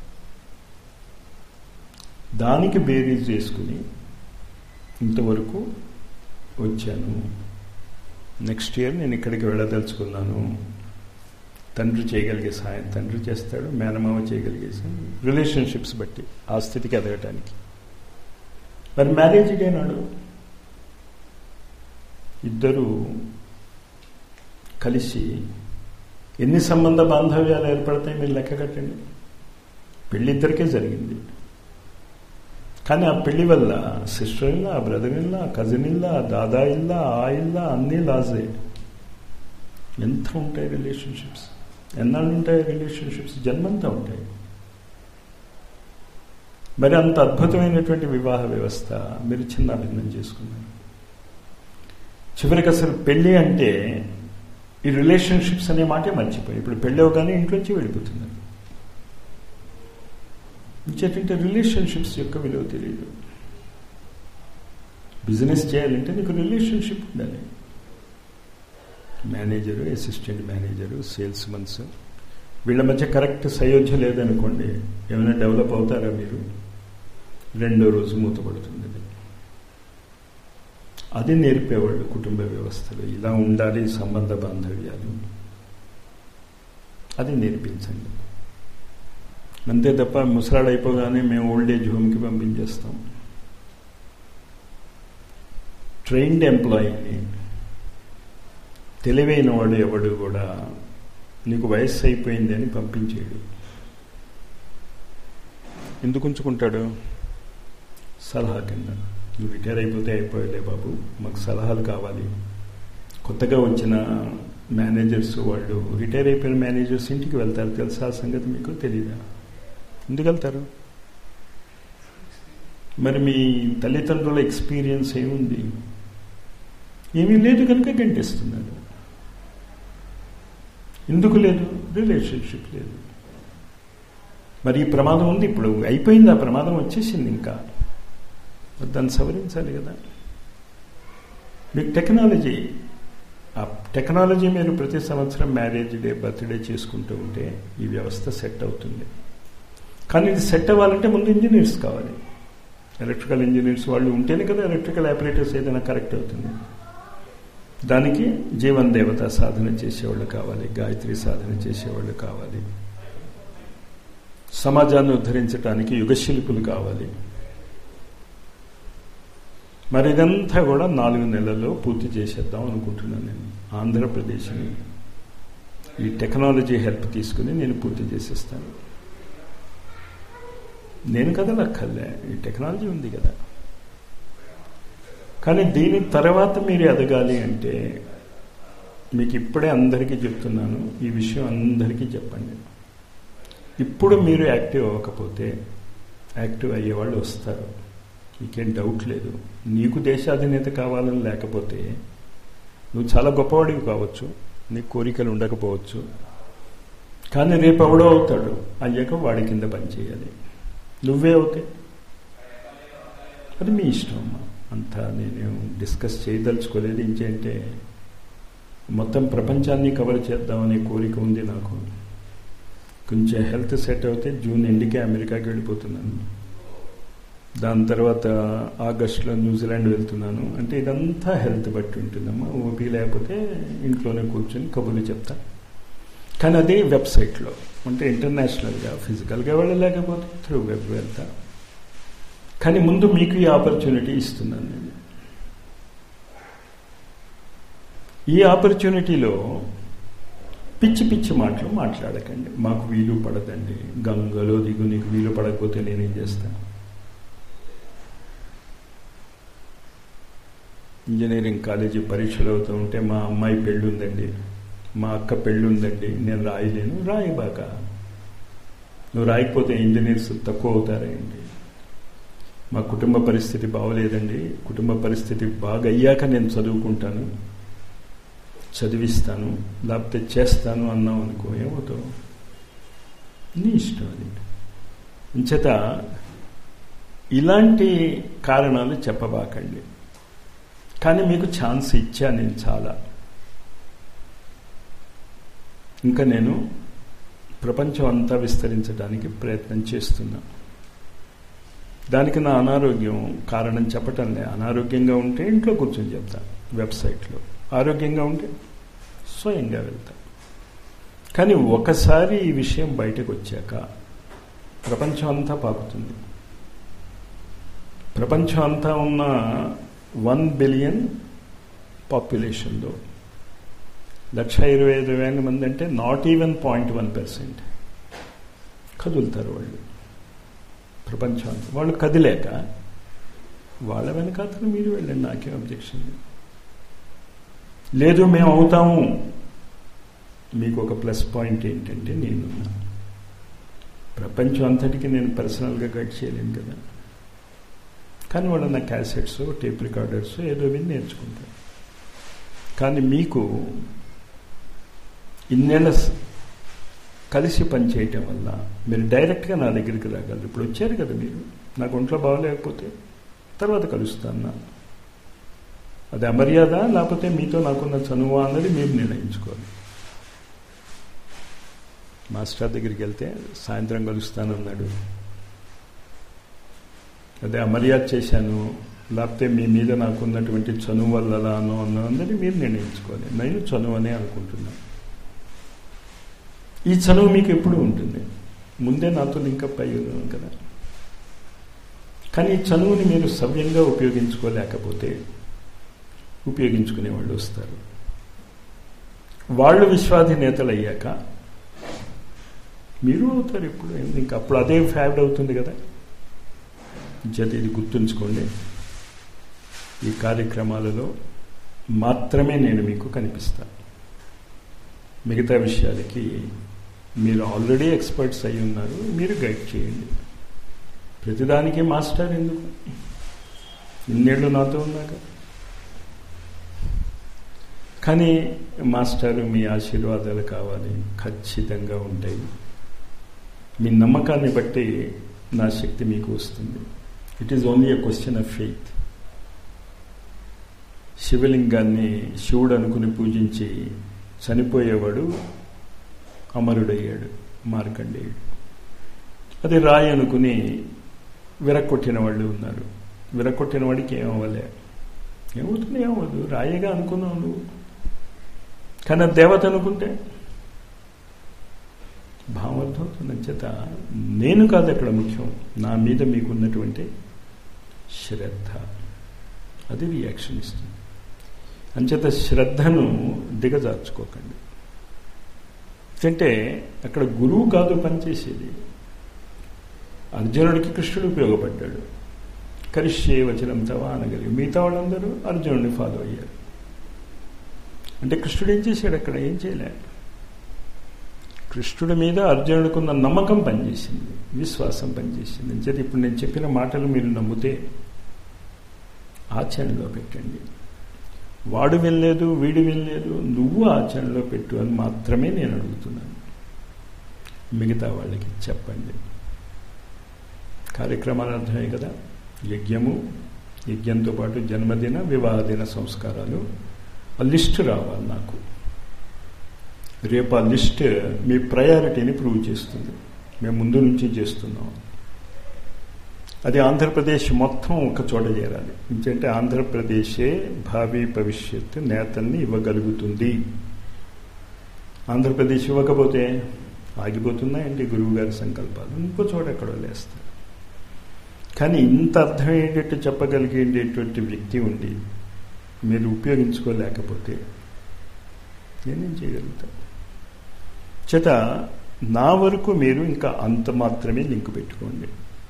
దానికి బేరీజ్ చేసుకుని ఇంతవరకు వచ్చాను నెక్స్ట్ ఇయర్ నేను ఇక్కడికి వెళ్ళదలుచుకున్నాను తండ్రి చేయగలిగే సాయం తండ్రి చేస్తాడు మేనమామ చేయగలిగే సాయం రిలేషన్షిప్స్ బట్టి ఆ స్థితికి ఎదగటానికి మరి మ్యారేజ్ డే నాడు ఇద్దరు కలిసి ఎన్ని సంబంధ బాంధవ్యాలు ఏర్పడతాయి మీరు లెక్క కట్టండి పెళ్ళిద్దరికే జరిగింది కానీ ఆ పెళ్లి వల్ల సిస్టర్ ఇల్లా బ్రదర్ ఇల్లా కజిన్ ఇల్లా దాదా ఇల్లా ఆ ఇల్లా అన్నీ లాజే ఎంత ఉంటాయి రిలేషన్షిప్స్ ఎన్నాళ్ళు ఉంటాయి రిలేషన్షిప్స్ జన్మంతా ఉంటాయి మరి అంత అద్భుతమైనటువంటి వివాహ వ్యవస్థ మీరు చిన్న భిన్నం చేసుకున్నారు చివరికి అసలు పెళ్ళి అంటే ఈ రిలేషన్షిప్స్ అనే మాటే మర్చిపోయి ఇప్పుడు పెళ్ళి అవగానే ఇంట్లోంచి వెళ్ళిపోతున్నారు ఇంకేంటంటే రిలేషన్షిప్స్ యొక్క విలువ తెలియదు బిజినెస్ చేయాలంటే నీకు రిలేషన్షిప్ ఉండాలి manager assistant manager salesmen వీళ్ళ మధ్య కరెక్ట్ సయోధ్య లేదనుకోండి ఏమైనా డెవలప్ అవుతారా మీరు రెండో రోజు మూతపడుతుంది అది అది నేర్పేవాళ్ళు కుటుంబ వ్యవస్థలో ఇలా ఉండాలి సంబంధ బాంధవ్యాలు అది నేర్పించండి అంతే తప్ప ముసలాడు అయిపోగానే మేము ఓల్డ్ ఏజ్ హోమ్కి పంపించేస్తాం ట్రైన్డ్ ఎంప్లాయీని తెలివైన వాడు ఎవడు కూడా నీకు వయస్సు అయిపోయింది అని పంపించేడు ఎందుకు ఉంచుకుంటాడు సలహా కింద నువ్వు రిటైర్ అయిపోతే అయిపోయలే బాబు మాకు సలహాలు కావాలి కొత్తగా వచ్చిన మేనేజర్స్ వాళ్ళు రిటైర్ అయిపోయిన మేనేజర్స్ ఇంటికి వెళ్తారు తెలుసా ఆ సంగతి మీకు తెలీదా ఎందుకు వెళ్తారు మరి మీ తల్లిదండ్రుల ఎక్స్పీరియన్స్ ఏముంది ఏమీ లేదు కనుక గంటేస్తున్నారు ఎందుకు లేదు రిలేషన్షిప్ లేదు మరి ఈ ప్రమాదం ఉంది ఇప్పుడు అయిపోయింది ఆ ప్రమాదం వచ్చేసింది ఇంకా దాన్ని సవరించాలి కదా మీకు టెక్నాలజీ ఆ టెక్నాలజీ మీరు ప్రతి సంవత్సరం మ్యారేజ్ డే బర్త్డే చేసుకుంటూ ఉంటే ఈ వ్యవస్థ సెట్ అవుతుంది కానీ ఇది సెట్ అవ్వాలంటే ముందు ఇంజనీర్స్ కావాలి ఎలక్ట్రికల్ ఇంజనీర్స్ వాళ్ళు ఉంటేనే కదా ఎలక్ట్రికల్ ఆపరేటర్స్ ఏదైనా కరెక్ట్ అవుతుంది దానికి జీవన్ దేవత సాధన చేసేవాళ్ళు కావాలి గాయత్రి సాధన చేసేవాళ్ళు కావాలి సమాజాన్ని ఉద్ధరించడానికి యుగశిల్పులు కావాలి మరి ఇదంతా కూడా నాలుగు నెలల్లో పూర్తి చేసేద్దాం అనుకుంటున్నాను నేను ఆంధ్రప్రదేశ్ని ఈ టెక్నాలజీ హెల్ప్ తీసుకుని నేను పూర్తి చేసేస్తాను నేను కదా లక్కర్లే ఈ టెక్నాలజీ ఉంది కదా కానీ దీని తర్వాత మీరు ఎదగాలి అంటే మీకు ఇప్పుడే అందరికీ చెప్తున్నాను ఈ విషయం అందరికీ చెప్పండి ఇప్పుడు మీరు యాక్టివ్ అవ్వకపోతే యాక్టివ్ అయ్యేవాళ్ళు వస్తారు మీకేం డౌట్ లేదు నీకు దేశాధినేత కావాలని లేకపోతే నువ్వు చాలా గొప్పవాడివి కావచ్చు నీకు కోరికలు ఉండకపోవచ్చు కానీ రేపు ఎవడో అవుతాడు అయ్యాక వాడి కింద పనిచేయాలి నువ్వే అవుతే అది మీ ఇష్టం అమ్మా అంతా నేను డిస్కస్ చేయదలుచుకోలేదు ఇంకేంటే మొత్తం ప్రపంచాన్ని కవర్ చేద్దామనే కోరిక ఉంది నాకు కొంచెం హెల్త్ సెట్ అవుతే జూన్ ఎండికే అమెరికాకి వెళ్ళిపోతున్నాను దాని తర్వాత ఆగస్టులో న్యూజిలాండ్ వెళ్తున్నాను అంటే ఇదంతా హెల్త్ బట్టి ఉంటుందమ్మా ఓపీ లేకపోతే ఇంట్లోనే కూర్చొని కబుర్లు చెప్తా కానీ అదే వెబ్సైట్లో అంటే ఇంటర్నేషనల్గా ఫిజికల్గా వెళ్ళలేకపోతే త్రూ వెబ్ వెళ్తా కానీ ముందు మీకు ఈ ఆపర్చునిటీ ఇస్తున్నాను నేను ఈ ఆపర్చునిటీలో పిచ్చి పిచ్చి మాటలు మాట్లాడకండి మాకు వీలు పడదండి గంగలో దిగు నీకు వీలు పడకపోతే నేనేం చేస్తాను ఇంజనీరింగ్ కాలేజీ పరీక్షలు అవుతూ ఉంటే మా అమ్మాయి పెళ్ళి ఉందండి మా అక్క పెళ్ళి ఉందండి నేను రాయలేను రాయబాక నువ్వు రాయకపోతే ఇంజనీర్స్ తక్కువ అవుతారేంటి మా కుటుంబ పరిస్థితి బాగోలేదండి కుటుంబ పరిస్థితి బాగా అయ్యాక నేను చదువుకుంటాను చదివిస్తాను లేకపోతే చేస్తాను అన్నావు అనుకో ఏమవుతావు నీ ఇష్టం అది ఇంచేత ఇలాంటి కారణాలు చెప్పబాకండి కానీ మీకు ఛాన్స్ ఇచ్చా నేను చాలా ఇంకా నేను ప్రపంచం అంతా విస్తరించడానికి ప్రయత్నం చేస్తున్నా దానికి నా అనారోగ్యం కారణం చెప్పటంలే అనారోగ్యంగా ఉంటే ఇంట్లో కూర్చొని చెప్తా వెబ్సైట్లో ఆరోగ్యంగా ఉంటే స్వయంగా వెళ్తా కానీ ఒకసారి ఈ విషయం బయటకు వచ్చాక ప్రపంచం అంతా పాకుతుంది ప్రపంచం అంతా ఉన్న వన్ బిలియన్ పాపులేషన్లో లక్ష ఇరవై ఐదు వేల మంది అంటే not even point one percent కదులుతారు వాళ్ళు ప్రపంచం అంతా వాళ్ళు కదిలేక వాళ్ళ వెనకాతలు మీరు వెళ్ళండి నాకేం అబ్జెక్షన్ లేదు లేదు మేము అవుతాము మీకు ఒక ప్లస్ పాయింట్ ఏంటంటే నేను ప్రపంచం అంతటికి నేను పర్సనల్గా గైడ్ చేయలేను కదా కానీ వాళ్ళు నా క్యాసెట్స్ టేప్ రికార్డర్స్ ఏదో విని నేర్చుకుంటారు కానీ మీకు ఇన్నేళ్ళ కలిసి పనిచేయటం వల్ల మీరు డైరెక్ట్గా నా దగ్గరికి రాగలరు ఇప్పుడు వచ్చారు కదా మీరు నాకు ఒంట్లో బాగలేకపోతే తర్వాత కలుస్తాను అది అమర్యాద లేకపోతే మీతో నాకున్న చనువా అన్నది మీరు నిర్ణయించుకోవాలి మాస్టర్ దగ్గరికి వెళ్తే సాయంత్రం కలుస్తానన్నాడు అదే అమర్యాద చేశాను లేకపోతే మీ మీద నాకున్నటువంటి చనువు వల్ల అలానో అన్నో అన్నది మీరు నిర్ణయించుకోవాలి నేను చనువు అనే అనుకుంటున్నాను ఈ చనువు మీకు ఎప్పుడు ఉంటుంది ముందే నాతో లింకప్ అయ్యి ఉన్నాను కదా కానీ ఈ చనువుని మీరు సవ్యంగా ఉపయోగించుకోలేకపోతే ఉపయోగించుకునే వాళ్ళు వస్తారు వాళ్ళు విశ్వాధినేతలు అయ్యాక మీరు అవుతారు ఇప్పుడు ఇంకా అప్పుడు అదే ఫ్యాడ్ అవుతుంది కదా జత ఇది గుర్తుంచుకోండి ఈ కార్యక్రమాలలో మాత్రమే నేను మీకు కనిపిస్తాను మిగతా విషయాలకి మీరు ఆల్రెడీ ఎక్స్పర్ట్స్ అయి ఉన్నారు మీరు గైడ్ చేయండి ప్రతిదానికి మాస్టర్ ఎందుకు ఇన్నేళ్ళు నాతో ఉన్నాక కానీ మాస్టర్ మీ ఆశీర్వాదాలు కావాలి ఖచ్చితంగా ఉంటాయి మీ నమ్మకాన్ని బట్టి నా శక్తి మీకు వస్తుంది it is only a question of faith శివలింగాన్ని శివుడు అనుకుని పూజించి చనిపోయేవాడు అమరుడయ్యాడు మార్కండేయుడు అది రాయి అనుకుని విరక్కొట్టిన వాళ్ళు ఉన్నారు విరక్కొట్టిన వాడికి ఏమవ్వలే ఏమవుతుంది ఏమవ్వదు రాయిగా అనుకున్నావు నువ్వు కానీ అది దేవత అనుకుంటే భావర్థమవుతుంది చేత నేను కాదు అక్కడ ముఖ్యం నా మీద మీకున్నటువంటి శ్రద్ధ అది రియాక్షన్ ఇస్తుంది అంచేత శ్రద్ధను దిగజార్చుకోకండి అంటే అక్కడ గురువు కాదు పనిచేసేది అర్జునుడికి కృష్ణుడు ఉపయోగపడ్డాడు కరిష్యే వచనం తవా అనగలిగి మిగతా వాళ్ళందరూ అర్జునుడిని ఫాలో అయ్యారు అంటే కృష్ణుడు ఏం చేశాడు అక్కడ ఏం చేయలే కృష్ణుడి మీద అర్జునుడికి ఉన్న నమ్మకం పనిచేసింది విశ్వాసం పనిచేసింది అంచేత ఇప్పుడు నేను చెప్పిన మాటలు మీరు నమ్మితే ఆచరణలో పెట్టండి వాడు వెళ్ళలేదు వీడు వెళ్ళలేదు నువ్వు ఆచరణలో పెట్టు అని మాత్రమే నేను అడుగుతున్నాను మిగతా వాళ్ళకి చెప్పండి కార్యక్రమాలు అర్థమే కదా యజ్ఞము యజ్ఞంతో పాటు జన్మదిన వివాహదిన సంస్కారాలు ఆ లిస్ట్ రావాలి నాకు రేపు ఆ లిస్ట్ మీ ప్రయారిటీని ప్రూవ్ చేస్తుంది మేము ముందు నుంచి చేస్తున్నాం అది ఆంధ్రప్రదేశ్ మొత్తం ఒక చోట చేరాలి ఎందుకంటే ఆంధ్రప్రదేశే భావి భవిష్యత్తు నేతల్ని ఇవ్వగలుగుతుంది ఆంధ్రప్రదేశ్ ఇవ్వకపోతే ఆగిపోతున్నాయండి గురువు గారి సంకల్పాలు ఇంకో చోట ఎక్కడో లేస్తారు కానీ ఇంత అర్థమయ్యేటట్టు చెప్పగలిగేటటువంటి వ్యక్తి ఉండి మీరు ఉపయోగించుకోలేకపోతే నేనేం చేయగలుగుతా చేత నా వరకు మీరు ఇంకా అంత మాత్రమే లింక్ పెట్టుకోండి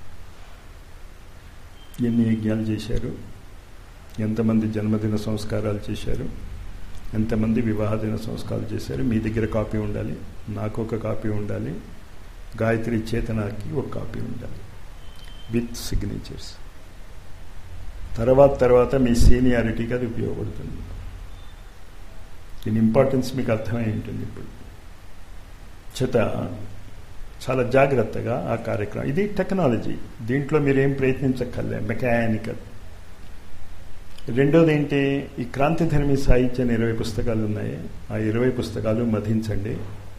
ఎన్ని యజ్ఞాలు చేశారు ఎంతమంది జన్మదిన సంస్కారాలు చేశారు ఎంతమంది వివాహదిన సంస్కారాలు చేశారు మీ దగ్గర కాపీ ఉండాలి నాకు ఒక కాపీ ఉండాలి గాయత్రి చేతనాకి ఒక కాపీ ఉండాలి విత్ సిగ్నేచర్స్ తర్వాత తర్వాత మీ సీనియారిటీకి అది ఉపయోగపడుతుంది దీని ఇంపార్టెన్స్ మీకు అర్థమై ఉంటుంది ఇప్పుడు చేత చాలా జాగ్రత్తగా ఆ కార్యక్రమం ఇది టెక్నాలజీ దీంట్లో మీరేం ప్రయత్నించక్కర్లే మెకానికల్ రెండోది ఏంటి ఈ క్రాంతిధర్మి సాహిత్యం ఇరవై పుస్తకాలు ఉన్నాయి ఆ ఇరవై పుస్తకాలు మధించండి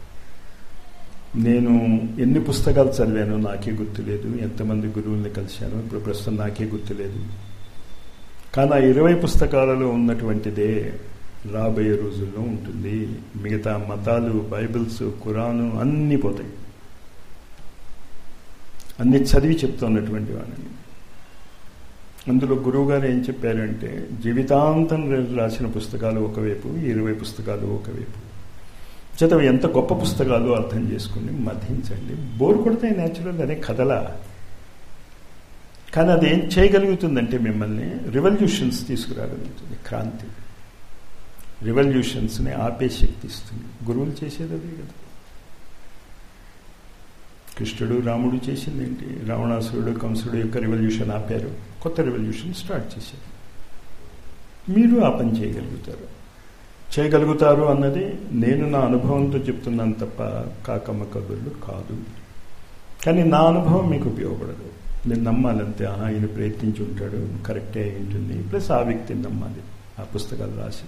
నేను ఎన్ని పుస్తకాలు చదివానో నాకే గుర్తులేదు ఎంతమంది గురువుల్ని కలిశాను ఇప్పుడు ప్రస్తుతం నాకే గుర్తులేదు కానీ ఆ ఇరవై పుస్తకాలలో ఉన్నటువంటిదే రాబోయే రోజుల్లో ఉంటుంది మిగతా మతాలు బైబిల్స్ ఖురాను అన్నీ పోతాయి అన్ని చదివి చెప్తున్నటువంటి వాడిని అందులో గురువుగారు ఏం చెప్పారంటే జీవితాంతం రాసిన పుస్తకాలు ఒకవైపు ఇరవై పుస్తకాలు ఒకవైపు చేత ఎంత గొప్ప పుస్తకాలు అర్థం చేసుకుని మధించండి బోర్ కొడితే న్యాచురల్ అనే కథలా కానీ అది ఏం చేయగలుగుతుందంటే మిమ్మల్ని రివల్యూషన్స్ తీసుకురాగలుగుతుంది క్రాంతి రివల్యూషన్స్ని ఆపే శక్తి ఇస్తుంది గురువులు చేసేది అదే కదా కృష్ణుడు రాముడు చేసింది ఏంటి రావణాసురుడు కంసుడు యొక్క రెవల్యూషన్ ఆపారు కొత్త రెవల్యూషన్ స్టార్ట్ చేశారు మీరు ఆ పని చేయగలుగుతారు చేయగలుగుతారు అన్నది నేను నా అనుభవంతో చెప్తున్నాను తప్ప కాకమ్మ కబుర్లు కాదు కానీ నా అనుభవం మీకు ఉపయోగపడదు నేను నమ్మాలంతే ఆహా ఈయన ప్రయత్నించి ఉంటాడు కరెక్టే అయి ఉంటుంది ప్లస్ ఆ వ్యక్తిని నమ్మాలి ఆ పుస్తకాలు రాసి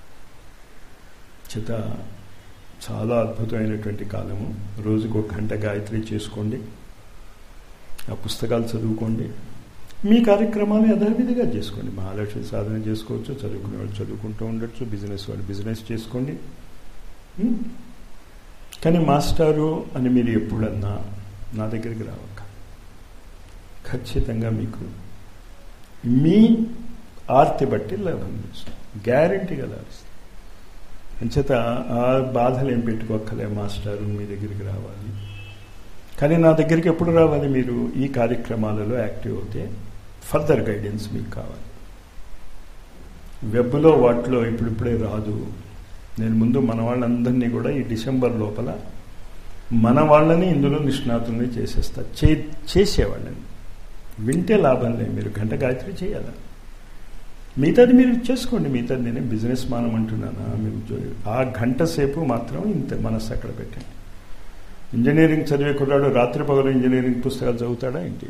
చేత చాలా అద్భుతమైనటువంటి కాలము రోజుకు ఒక గంట గాయత్రి చేసుకోండి ఆ పుస్తకాలు చదువుకోండి మీ కార్యక్రమాలు యథావిధిగా చేసుకోండి మహాలక్ష్మి సాధన చేసుకోవచ్చు చదువుకునే వాళ్ళు చదువుకుంటూ ఉండొచ్చు బిజినెస్ వాళ్ళు బిజినెస్ చేసుకోండి ఉం? కానీ మాస్టారు అని మీరు ఎప్పుడన్నా నా దగ్గరికి రావక్క ఖచ్చితంగా మీకు మీ ఆర్తి బట్టి లభిస్తుంది గ్యారంటీగా లభిస్తుంది అంచేత ఆ బాధలు ఏం పెట్టుకోక్కలే మాస్టారు మీ దగ్గరికి రావాలి కానీ నా దగ్గరికి ఎప్పుడు రావాలి మీరు ఈ కార్యక్రమాలలో యాక్టివ్ అవుతే ఫర్దర్ గైడెన్స్ మీకు కావాలి వెబ్లో వాటిలో ఇప్పుడిప్పుడే రాదు నేను ముందు మన వాళ్ళందరినీ కూడా ఈ డిసెంబర్ లోపల మన వాళ్ళని ఇందులో నిష్ణాతుల్ని చేసేస్తా చే చేసేవాళ్ళని వింటే లాభం లేదు మీరు గంట గాయత్రి చేయాలా మిగతాది మీరు చేసుకోండి మిగతాది నేనే బిజినెస్ మానమంటున్నానా మీరు జో- ఆ గంట సేపు మాత్రం ఇంత మనస్సు అక్కడ పెట్టండి ఇంజనీరింగ్ చదివే కుర్రాడు రాత్రి పగలు ఇంజనీరింగ్ పుస్తకాలు చదువుతాడా ఏంటి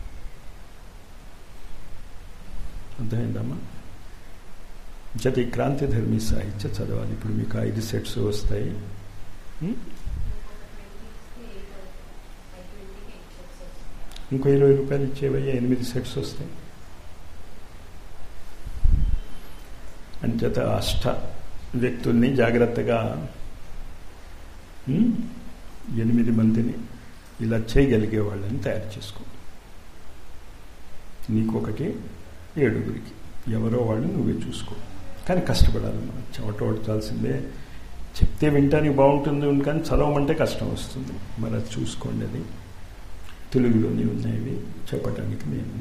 అర్థమైందమ్మా జత ఈ క్రాంతి ధర్మి సాహిత్య చదవాలి ఇప్పుడు మీకు ఐదు సెట్స్ వస్తాయి ఉం? ఇంకో ఇరవై రూపాయలు ఇచ్చేవయ్యా ఎనిమిది సెట్స్ వస్తాయి అంచేత అష్ట వ్యక్తుల్ని జాగ్రత్తగా ఉం? ఎనిమిది మందిని ఇలా చేయగలిగే వాళ్ళని తయారు చేసుకో నీకొకటి ఏడుగురికి ఎవరో వాళ్ళు నువ్వే చూసుకో కానీ కష్టపడాలి మనం చెమట ఓడ్చాల్సిందే చెప్తే వింటానికి బాగుంటుంది కానీ చదవమంటే కష్టం వస్తుంది మరి అది చూసుకోండి అది తెలుగులోని ఉన్నాయి చెప్పటానికి నేను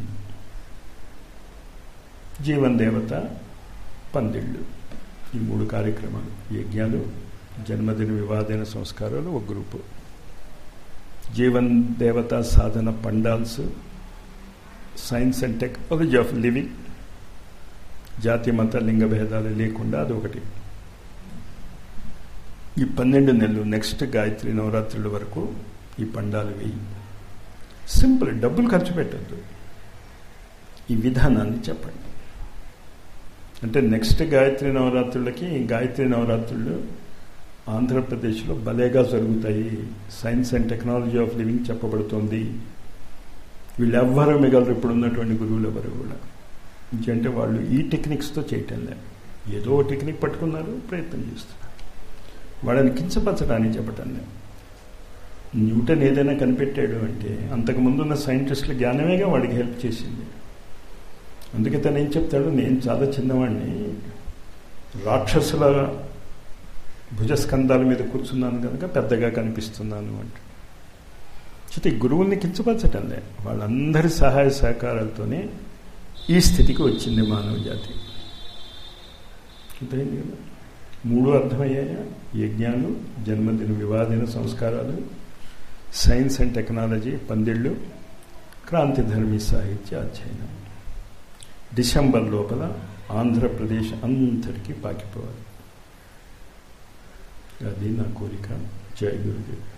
జీవన్ దేవత పందిళ్ళు ఈ మూడు కార్యక్రమాలు యజ్ఞాలు జన్మదిన వివాదైన సంస్కారాలు ఒక గ్రూపు జీవన్ దేవత సాధన pandals science and technology of living జాతి మత లింగ భేదాలు లేకుండా అది ఒకటి ఈ పన్నెండు నెలలు నెక్స్ట్ గాయత్రి నవరాత్రుల వరకు ఈ పండాలు వేయి సింపుల్ డబ్బులు ఖర్చు పెట్టద్దు ఈ విధానాన్ని చెప్పండి అంటే నెక్స్ట్ గాయత్రి నవరాత్రులకి ఈ గాయత్రి నవరాత్రులు ఆంధ్రప్రదేశ్లో భలేగా జరుగుతాయి science and technology of living చెప్పబడుతోంది వీళ్ళెవ్వరూ మిగలరు ఇప్పుడు ఉన్నటువంటి గురువులు ఎవరు కూడా ఎందుకంటే వాళ్ళు ఈ టెక్నిక్స్తో చేయటం లేదు ఏదో ఒక టెక్నిక్ పట్టుకున్నారు ప్రయత్నం చేస్తున్నారు వాళ్ళని కించపరచడానికి చెప్పటం లేదు న్యూటన్ ఏదైనా కనిపెట్టాడు అంటే అంతకుముందున్న సైంటిస్టుల జ్ఞానమేగా వాడికి హెల్ప్ చేసింది అందుకే తను ఏం చెప్తాడు నేను చాలా చిన్నవాడిని రాక్షసుల భుజస్కంధాల మీద కూర్చున్నాను కనుక పెద్దగా కనిపిస్తున్నాను అంటే అయితే ఈ గురువుల్ని కించపరచటం లే వాళ్ళందరి సహాయ సహకారాలతోనే ఈ స్థితికి వచ్చింది మానవ జాతి అర్థమైంది కదా మూడు అర్థమయ్యాయా యజ్ఞాలు జన్మదిన వివాదిన సంస్కారాలు సైన్స్ అండ్ టెక్నాలజీ పందిళ్ళు క్రాంతి ధర్మీ సాహిత్య అధ్యయనం డిసెంబర్ లోపల ఆంధ్రప్రదేశ్ అంతటికీ పాకిపోవాలి అది నా కోరిక జయ గురుదేవ్